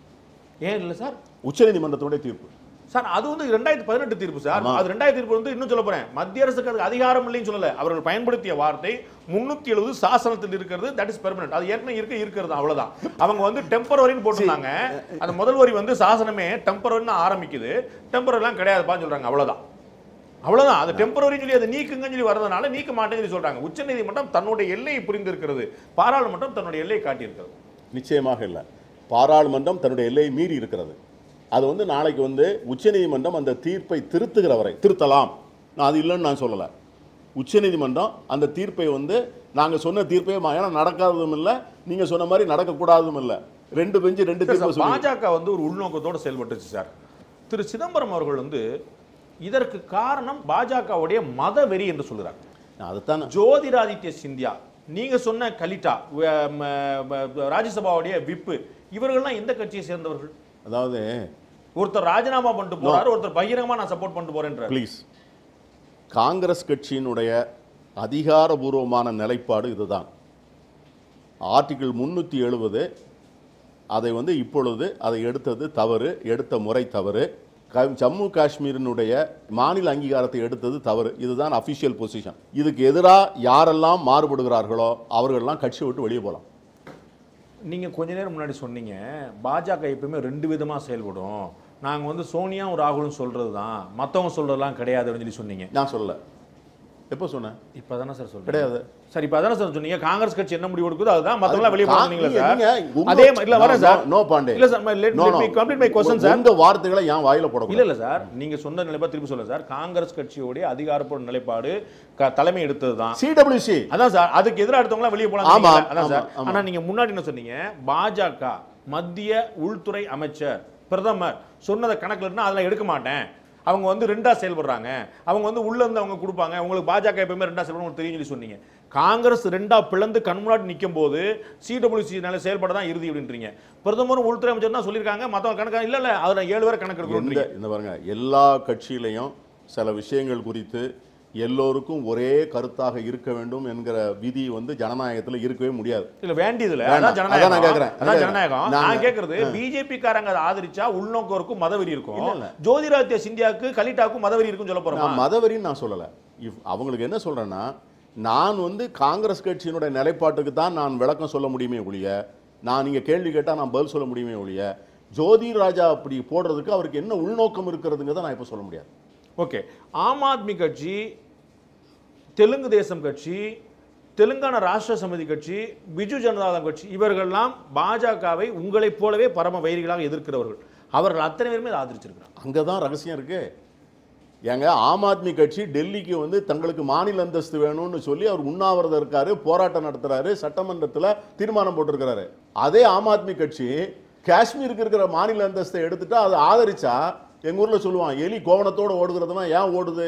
ஏன் இல்ல சார் உச்சநீதிமன்றத்தினுடைய தீர்ப்பு சார் அது வந்து ரெண்டாயிரத்தி பதினெட்டு தீர்ப்பு சார் ஆமா. அது ரெண்டாயிரத்தி தீர்ப்பு வந்து இன்னும் சொல்ல போறேன் மத்திய அரசுக்கு அதுக்கு அதிகாரம் இல்லைன்னு சொல்லல அவர்கள் பயன்படுத்திய வார்த்தை முன்னூத்தி எழுபது சாசனத்தில் இருக்கிறது தட் இஸ் பெர்மனன்ட் அது ஏற்கனவே இருக்க இருக்கிறது அவ்வளவுதான் அவங்க வந்து டெம்பரவரின்னு போட்டிருந்தாங்க அந்த முதல் வரி வந்து சாசனமே டெம்பரவரின்னு ஆரம்பிக்குது டெம்பரரிலாம் கிடையாதுப்பான்னு சொல்றாங்க அவ்வளவுதான் அவ்வளவுதான் அது டெம்பரரி சொல்லி அதை நீக்குங்கன்னு சொல்லி வரதுனால நீக்க மாட்டேன்னு சொல்லி சொல்றாங்க உச்சநீதிமன்றம் தன்னுடைய எல்லையை புரிந்திருக்கிறது பாராளுமன்றம் தன்னுடைய எல்லையை காட்டியிருக்கிறது நிச்சயமாக இல்லை பாராளுமன்றம் தன்னுடைய எல்லையை மீறி இருக்கிறது அது வந்து நாளைக்கு வந்து உச்சநீதிமன்றம் அந்த தீர்ப்பை திருத்துகிற வரை திருத்தலாம் நான் அது இல்லைன்னு நான் சொல்லலை உச்சநீதிமன்றம் அந்த தீர்ப்பை வந்து நாங்கள் சொன்ன தீர்ப்பே மா- ஏன்னா நடக்காததும் இல்லை நீங்கள் சொன்ன மாதிரி நடக்கக்கூடாததும் இல்லை ரெண்டு பெஞ்சு ரெண்டு சார், தீர்ப்பு சொல்லி பாஜக வந்து ஒரு உள்நோக்கத்தோட செயல்பட்டுச்சு சார் திரு சிதம்பரம் அவர்கள் வந்து இதற்கு காரணம் பாஜகவுடைய மத வெறி என்று சொல்கிறார் அதுதான் ஜோதிராதித்ய சிந்தியா நீங்க சொன்ன கலிட்டா வ- ம- ம- ராஜ்யசபாவுடைய விப்பு இவர்கள்லாம் எந்த கட்சியை சேர்ந்தவர்கள் அதாவது ஒருத்தர் ராஜினாமா பண்ணிட்டு போறாரு ஒருத்தர் பகிரங்கமா நான் சப்போர்ட் பண்ணிட்டு போறேன்றார் ப்ளீஸ் காங்கிரஸ் கட்சியினுடைய அதிகாரபூர்வமான நிலைப்பாடு இதுதான் ஆர்டிகிள் முன்னூற்றி எழுபது அதை வந்து இப்பொழுது அதை எடுத்தது தவறு எடுத்த முறை தவறு க- ஜம்மு காஷ்மீரினுடைய மாநில அங்கீகாரத்தை எடுத்தது தவறு இதுதான் அஃபிஷியல் பொசிஷன் இதுக்கு எதிராக யாரெல்லாம் மாறுபடுகிறார்களோ அவர்கள்லாம் கட்சி விட்டு வெளியே போகலாம் நீங்க கொஞ்ச நேரம் முன்னாடி சொன்னீங்க பாஜக எப்பவுமே ரெண்டு விதமா செயல்படும் நாங்க வந்து சோனியாவும் ராகுலும் சொல்றது தான் மத்தவங்க சொல்றதெல்லாம் கிடையாது அப்படின்னு சொல்லி சொன்னீங்க நான் சொல்லல எப்போ சொன்னேன் இப்பதானே சார் சொல்றேன் கிடையாது சார் இப்போ அதானே சார் சொன்னீங்க காங்கிரஸ் கட்சி என்ன முடிவு எடுக்குதோ அதுதான் மத்தவங்க வெளியே கா- போனீங்களா நீங்க- சார் நீங்க உங்க- அதே மாதிரி இல்ல வரேன் No, sir no, no, Pandey. இல்ல sir let No, let no. me complete my question sir உங்க வார்த்தைகளை என் வாயில போடக்கூடாது இல்ல இல்ல சார் நீங்க சொன்ன நிலைப்பாடு திருப்பி சொல்லுங்க சார் காங்கிரஸ் கட்சியோட அதிகாரப்பூர்வ நிலைப்பாடு க- தலைமை எடுத்தது தான் சிடபிள்யூசி அதான் சார் அதுக்கு எதிராக எடுத்தவங்க வெளியே போலாம் ஆமா, சொன்னீங்கல்ல? அதான் சார் ஆமா, ஆமா. ஆனா நீங்க முன்னாடி என்ன சொன்னீங்க பாஜக மத்திய உள்துறை அமைச்சர் பிரதமர் சொன்னதை கணக்குல இருந்தா அதெல்லாம் எடுக்க மாட்டேன் அவங்க வந்து ரெண்டா செயல்படுறாங்க அவங்க வந்து உள்ள இருந்து அவங்க கொடுப்பாங்க உங்களுக்கு பாஜக எப்பவுமே ரெண்டா செயல்படும் உங்களுக்கு தெரியும் சொல்லி சொன்னீங்க காங்கிரஸ் ரெண்டா பிளந்து கண் முன்னாடி நிற்கும் போது சிடபிள்யூசி செயல்பட தான் இறுதி அப்படின்றீங்க பிரதமரும் உள்துறை அமைச்சர் தான் சொல்லியிருக்காங்க மத்தவங்க கணக்கு இல்ல இல்ல அதுல ஏழு பேரை கணக்கு எந்த எடுக்கணும் இந்த பாருங்க எல்லா கட்சியிலையும் சில விஷயங்கள் குறித்து எல்லோருக்கும் ஒரே கருத்தாக இருக்க வேண்டும் என்கிற விதி வந்து ஜனநாயகத்துல இருக்கவே முடியாது இல்ல வேண்டியதுல வேண்டாம். அதான் அதான் ஜனநாயகம் நான் கேக்குறேன். அதான் அதான் ஜனநாயகம் நாங்க- நான் கேக்குறது பிஜேபி காரங்க அதை ஆதரிச்சா உள்நோக்கம் இருக்கும் மதவெறி இருக்கும் இல்ல, இல்ல. ஜோதிராதித்ய சிந்தியாவுக்கு கலிட்டாவுக்கும் மதவெறி இருக்கும் சொல்ல போறோமா நான் மதவெறின்னு நான் சொல்லல இவ் அவங்களுக்கு என்ன சொல்றேன்னா நான் வந்து காங்கிரஸ் கட்சியினுடைய நிலைப்பாட்டுக்கு தான் நான் விளக்கம் சொல்ல முடியுமே ஒழிய நான் நீங்க கேள்வி கேட்டா நான் பதில் சொல்ல முடியுமே ஒழிய ஜோதி ராஜா அப்படி போடுறதுக்கு அவருக்கு என்ன உள்நோக்கம் இருக்கிறதுங்கிறத நான் இப்போ சொல்ல முடியாது ஓகே ஆம் ஆத்மி கட்சி தெலுங்கு தேசம் கட்சி தெலுங்கானா ராஷ்டிர சமிதி கட்சி பிஜு ஜனதாதளம் கட்சி இவர்கள்லாம் பாஜகவை உங்களைப் போலவே பரம வைரிகளாக எதிர்க்கிறவர்கள் அவர்கள் அத்தனை பேருமே இதை ஆதரிச்சிருக்கிறாங்க அங்கே தான் ரகசியம் இருக்கு ஏங்க ஆம் ஆத்மி கட்சி டெல்லிக்கு வந்து தங்களுக்கு மாநில அந்தஸ்து வேணும்னு சொல்லி அவர் உண்ணாவிரதம் இருக்காரு போராட்டம் நடத்துறாரு சட்டமன்றத்தில் தீர்மானம் போட்டிருக்கிறாரு அதே ஆம் ஆத்மி கட்சி காஷ்மீருக்கு இருக்கிற மாநில அந்தஸ்தை எடுத்துட்டா அதை ஆதரிச்சா எங்க ஊர்ல சொல்லுவான் எலி கோவணத்தோட ஓடுகிறதுனா ஏன் ஓடுது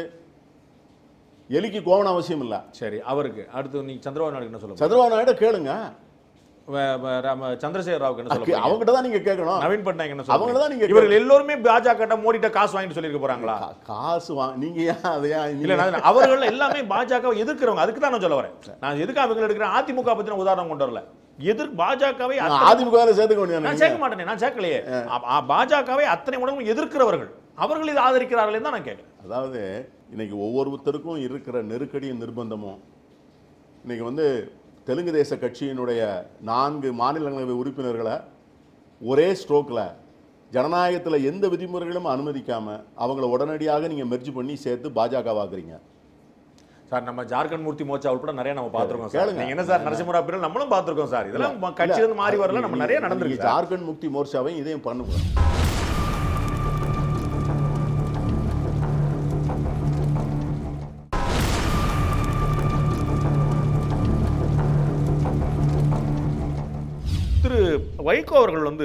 எலிக்கு கோவணம் அவசியம் இல்லை சரி அவருக்கு அடுத்து நீங்க சந்திரபாபு நாயுடு என்ன சொல்ல போறீங்க? சந்திரபாபு நாயுடு கேளுங்க வ- வ- ராம- சந்திரசேகர ராவுக்கு என்ன சொல்ல போறீங்க? அவங்ககிட்ட தான் நீங்க கேட்கணும் நவீன் பட்நாயக் என்ன அவங்கள தான் நீங்க சொல்றீங்க இவர்கள் எல்லோருமே பாஜக கிட்ட மோடிட்ட காசு வாங்கிட்டு சொல்லிருக்க போறாங்களா கா- காசு வா நீங்க ஏன் அதை ஏன் இல்ல நீங்க- நான் அவர்கள் எல்லாமே பாஜக எதிர்க்கிறவங்க அதுக்கு தான் நான் சொல்ல வரேன் நான் எதுக்கு அவங்க எடுக்கிறேன் அதிமுக பத்தி நான் உதாரணம் கொண்டு வரல எதிர் பாஜகவை நான் அதிமுக சேர்த்துக்க நான் வேண்டியது சேர்க்க மாட்டேனே நான் சேர்க்கலையே அ- அ- பாஜகவை அத்தனை உடம்பும் எதிர்க்கிறவர்கள் அவர்கள் இதை ஆதரிக்கிறார்கள் தான் நான் கேட்கிறேன் அதாவது இன்னைக்கு ஒவ்வொருத்தருக்கும் இருக்கிற நெருக்கடியும் நிர்பந்தமும் இன்னைக்கு வந்து தெலுங்கு தேச கட்சியினுடைய நான்கு மாநிலங்களவை உறுப்பினர்களை ஒரே ஸ்ட்ரோக்கில் ஜனநாயகத்தில் எந்த விதிமுறைகளும் அனுமதிக்காம அவங்கள உடனடியாக நீங்கள் மெர்ஜ் பண்ணி சேர்த்து பாஜகவாக்குறீங்க சார் நம்ம ஜார்க்கண்ட் மூர்த்தி மோர்ச்சா உட்பட நிறைய நம்ம பார்த்திருக்கோம் சார் கேளுங்க. நீங்க என்ன சார் நரசிம்மரா பிறல் நம்மளும் பார்த்திருக்கோம் சார் இதெல்லாம் ம- கட்சியில இருந்து மாறி வரல நம்ம நிறைய நீங்க நடந்திருக்கு சார். ஜார்க்கண்ட் முக்தி மோர்ச்சாவையும் இதையும் பண்ணுங்க திரு வைகோ அவர்கள் வந்து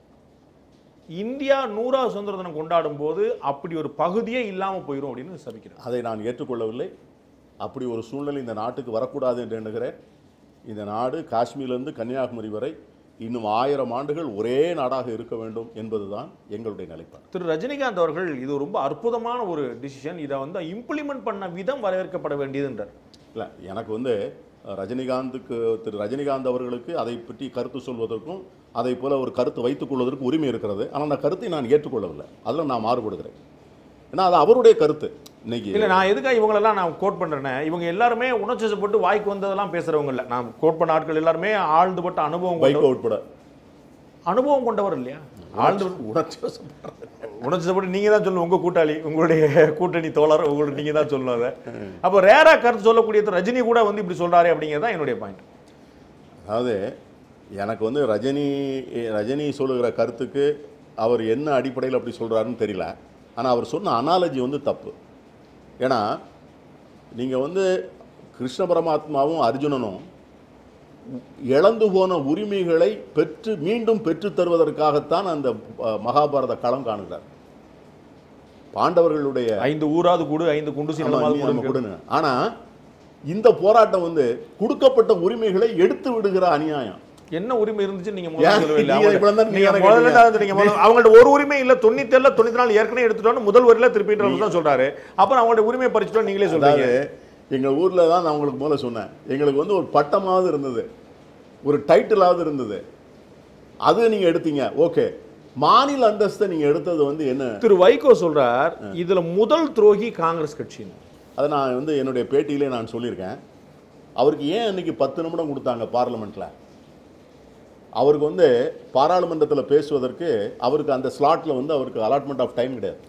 இந்தியா நூறாவது சுதந்திர தினம் கொண்டாடும் போது அப்படி ஒரு பகுதியே இல்லாம போயிடும் அப்படின்னு சபிக்கிறார் அதை நான் ஏற்றுக்கொள்ளவில்லை அப்படி ஒரு சூழ்நிலை இந்த நாட்டுக்கு வரக்கூடாது என்று எண்ணுகிறேன் இந்த நாடு காஷ்மீரிலிருந்து கன்னியாகுமரி வரை இன்னும் ஆயிரம் ஆண்டுகள் ஒரே நாடாக இருக்க வேண்டும் என்பதுதான் எங்களுடைய நிலைப்பாடு திரு ரஜினிகாந்த் அவர்கள் இது ரொம்ப அற்புதமான ஒரு டிசிஷன் இதை வந்து இம்ப்ளிமெண்ட் பண்ண விதம் வரவேற்கப்பட வேண்டியதுன்றார் இல்லை எனக்கு வந்து அஹ், ரஜினிகாந்துக்கு திரு ரஜினிகாந்த் அவர்களுக்கு அதை பற்றி கருத்து சொல்வதற்கும் அதை போல ஒரு கருத்து வைத்துக் கொள்வதற்கும் உரிமை இருக்கிறது ஆனால் அந்த கருத்தை நான் ஏற்றுக்கொள்ளவில்லை அதில் நான் மாறுபடுகிறேன் ஏன்னா அது அவருடைய கருத்து இன்னைக்கு இல்ல நான் எதுக்காக இவங்களெல்லாம் நான் கோட் பண்றேன்னா இவங்க எல்லாருமே உணர்ச்சிப்பட்டு வாய்க்கு வந்ததெல்லாம் பேசுறவங்க இல்ல நான் கோட் பண்ண ஆட்கள் எல்லாருமே ஆழ்ந்துபட்ட அனுபவம் வைகோ கொண்டவர் உட்பட அனுபவம் கொண்டவர் இல்லையா ஆழ்ந்து உணர்ச்சி வசப்படுறது. உணர்ச்சிப்பட்டு நீங்க தான் சொல்லணும் உங்க கூட்டாளி உங்களுடைய கூட்டணி தோழர் உங்களுக்கு நீங்க தான் சொல்லணும் அதை அப்போ ரேரா கருத்து சொல்லக்கூடிய திரு ரஜினி கூட வந்து இப்படி சொல்றாரு அப்படிங்கிறது தான் என்னுடைய பாயிண்ட் அதாவது எனக்கு வந்து ரஜினி ரஜினி சொல்லுகிற கருத்துக்கு அவர் என்ன அடிப்படையில் அப்படி சொல்கிறாருன்னு தெரியல ஆனால் அவர் சொன்ன அனாலஜி வந்து தப்பு ஏன்னா நீங்கள் வந்து கிருஷ்ண பரமாத்மாவும் அர்ஜுனனும் இழந்து போன உரிமைகளை பெற்று மீண்டும் பெற்று தருவதற்காகத்தான் அந்த அஹ், மகாபாரத களம் காணுகிறார் பாண்டவர்களுடைய ஐந்து ஊராது கூடு ஐந்து குண்டு ஆமா, நீ நம்ம சீனமாவது கொடுங்க. ஆனா இந்த போராட்டம் வந்து கொடுக்கப்பட்ட உரிமைகளை எடுத்து விடுகிற அநியாயம் என்ன உரிமை இருந்துச்சு நீங்க முதல்ல ஏன் சொல்லவே இல்லை. நீங்க அவங்கள்ட்ட- இவ்வளவு நேரம் நீங்க நீங்க முதல்ல கேட்டீங்க. தான் நீங்க முதல்ல- அவங்கள்ட்ட ஒரு உரிமை இல்ல தொண்ணூத்தி ஏழுல தொண்ணூத்தி நாலு ஏற்கனவே எடுத்துட்டோம்னு முதல் வரியில திருப்பிட்டு தான் சொல்றாரு அப்புறம் அவங்களுடைய உரிமையை பறிச்சுட்டோம் நீங்களே சொல்றீங்க அதாவது எங்க ஊர்ல தான் நான் உங்களுக்கு முதல்ல சொன்னேன் எங்களுக்கு வந்து ஒரு பட்டமாவது இருந்தது ஒரு டைட்டிலாவது இருந்தது அது நீங்க எடுத்தீங்க ஓகே மாநில அந்தஸ்தை நீங்க எடுத்தது வந்து என்ன திரு வைகோ சொல்றார் இதுல முதல் துரோகி காங்கிரஸ் கட்சின்னு அதை நான் வந்து என்னுடைய பேட்டியிலே நான் சொல்லியிருக்கேன் அவருக்கு ஏன் இன்னைக்கு பத்து நிமிடம் கொடுத்தாங்க பார்லிமெண்ட்ல அவருக்கு வந்து பாராளுமன்றத்தில் பேசுவதற்கு அவருக்கு அந்த ஸ்லாட்டில் வந்து அவருக்கு அலாட்மெண்ட் ஆஃப் டைம் கிடையாது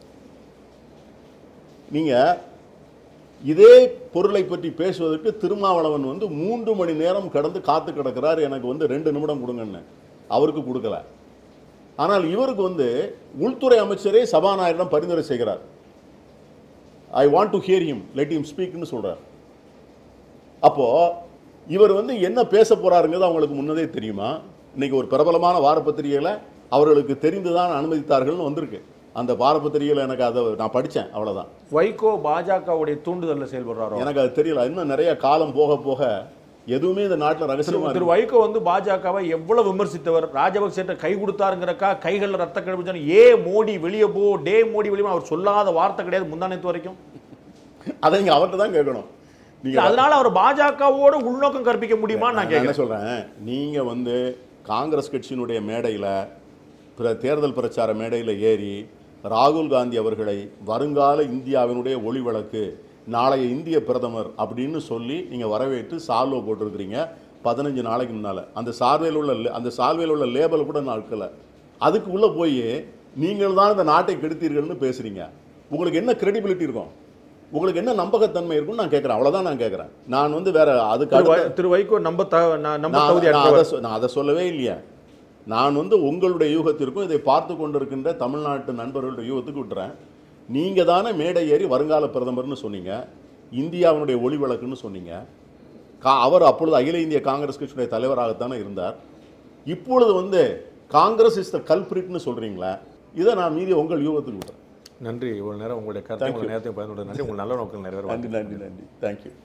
நீங்கள் இதே பொருளை பற்றி பேசுவதற்கு திருமாவளவன் வந்து மூன்று மணி நேரம் கடந்து காத்து கிடக்கிறார் எனக்கு வந்து ரெண்டு நிமிடம் கொடுங்கன்னு அவருக்கு கொடுக்கல ஆனால் இவருக்கு வந்து உள்துறை அமைச்சரே சபாநாயகரிடம் பரிந்துரை செய்கிறார் I want to hear him let him ஸ்பீக்னு சொல்றார் அப்போ இவர் வந்து என்ன பேச போறாருங்கிறது அவங்களுக்கு முன்னதே தெரியுமா இன்னைக்கு ஒரு பிரபலமான வாரப்பத்திரிகையில அவர்களுக்கு தெரிந்துதான் அனுமதித்தார்கள்னு வந்திருக்கு அந்த வாரப்பத்திரிகையில் எனக்கு அதை நான் படித்தேன் அவ்வளவுதான் வைகோ பாஜகவுடைய தூண்டுதலில் செயல்படுறாரோ எனக்கு அது தெரியல இன்னும் நிறைய காலம் போக போக எதுவுமே இந்த நாட்டில் ரகசியமா திரு இருக்கு. வைகோ வந்து பாஜகவை எவ்வளவு விமர்சித்தவர் ராஜபக்சேட்ட கை கொடுத்தாருங்கிறக்கா கைகளில் ரத்த கழிவு ஏ மோடி வெளியே போ டே மோடி வெளியே போ, அவர் சொல்லாத வார்த்தை கிடையாது முந்தானத்து வரைக்கும் அதை நீங்க அவர்கிட்ட தான் கேட்கணும் நீங்க இல்ல, அதனால அவர் பாஜகவோட உள்நோக்கம் கற்பிக்க முடியுமா நான் நான் என்ன கேட்கிறேன் சொல்றேன் நீங்க வந்து காங்கிரஸ் கட்சியினுடைய மேடையில பிற தேர்தல் பிரச்சார மேடையில ஏறி ராகுல் காந்தி அவர்களை வருங்கால இந்தியாவினுடைய ஒளி விளக்கு நாளைய இந்திய பிரதமர் அப்படின்னு சொல்லி நீங்க வரவேற்று சால்வோ போட்டிருக்கிறீங்க பதினஞ்சு நாளைக்கு முன்னால அந்த சார்வையில் உள்ள லே- அந்த சால்வையில் உள்ள லேபல் கூட நான் அழுக்கல அதுக்கு உள்ள போய் நீங்கள் தான் இந்த நாட்டை கெடுத்தீர்கள்னு பேசுறீங்க உங்களுக்கு என்ன கிரெடிபிலிட்டி இருக்கும் உங்களுக்கு என்ன நம்பகத்தன்மை இருக்கும்னு நான் கேட்குறேன் அவ்வளவுதான் நான் கேட்குறேன் நான் வந்து வேற அதுக்கு திரு அடுத்த- வை- திரு வைகோ நம்ப த- ந- நம்ப நான் தகுதி நான் அற்றவர் அதை சொ- நான் அதை சொல்லவே இல்லையா நான் வந்து உங்களுடைய யூகத்திற்கும் இதை பார்த்து கொண்டிருக்கின்ற தமிழ்நாட்டு நண்பர்களுடைய யூகத்துக்கு விட்டுறேன் நீங்க தானே மேடை ஏறி வருங்கால பிரதமர்னு சொன்னீங்க இந்தியாவினுடைய ஒளி விளக்குன்னு சொன்னீங்க கா அவர் அப்பொழுது அகில இந்திய காங்கிரஸ் கட்சியுடைய தலைவராகத்தானே இருந்தார் இப்பொழுது வந்து காங்கிரஸ் இஸ் த கல்பிரிட்னு சொல்றீங்களா இதை நான் மீதி உங்கள் யூகத்துக்கு விட்டுறேன் நன்றி இவ்வளவு நேரம் உங்களுடைய கருத்து Thank உங்களுடைய you. நேரத்தை பயனுள்ள நன்றி உங்கள் நல்ல நோக்கம் நிறைவேற நன்றி நன்றி நன்றி தேங்க்யூ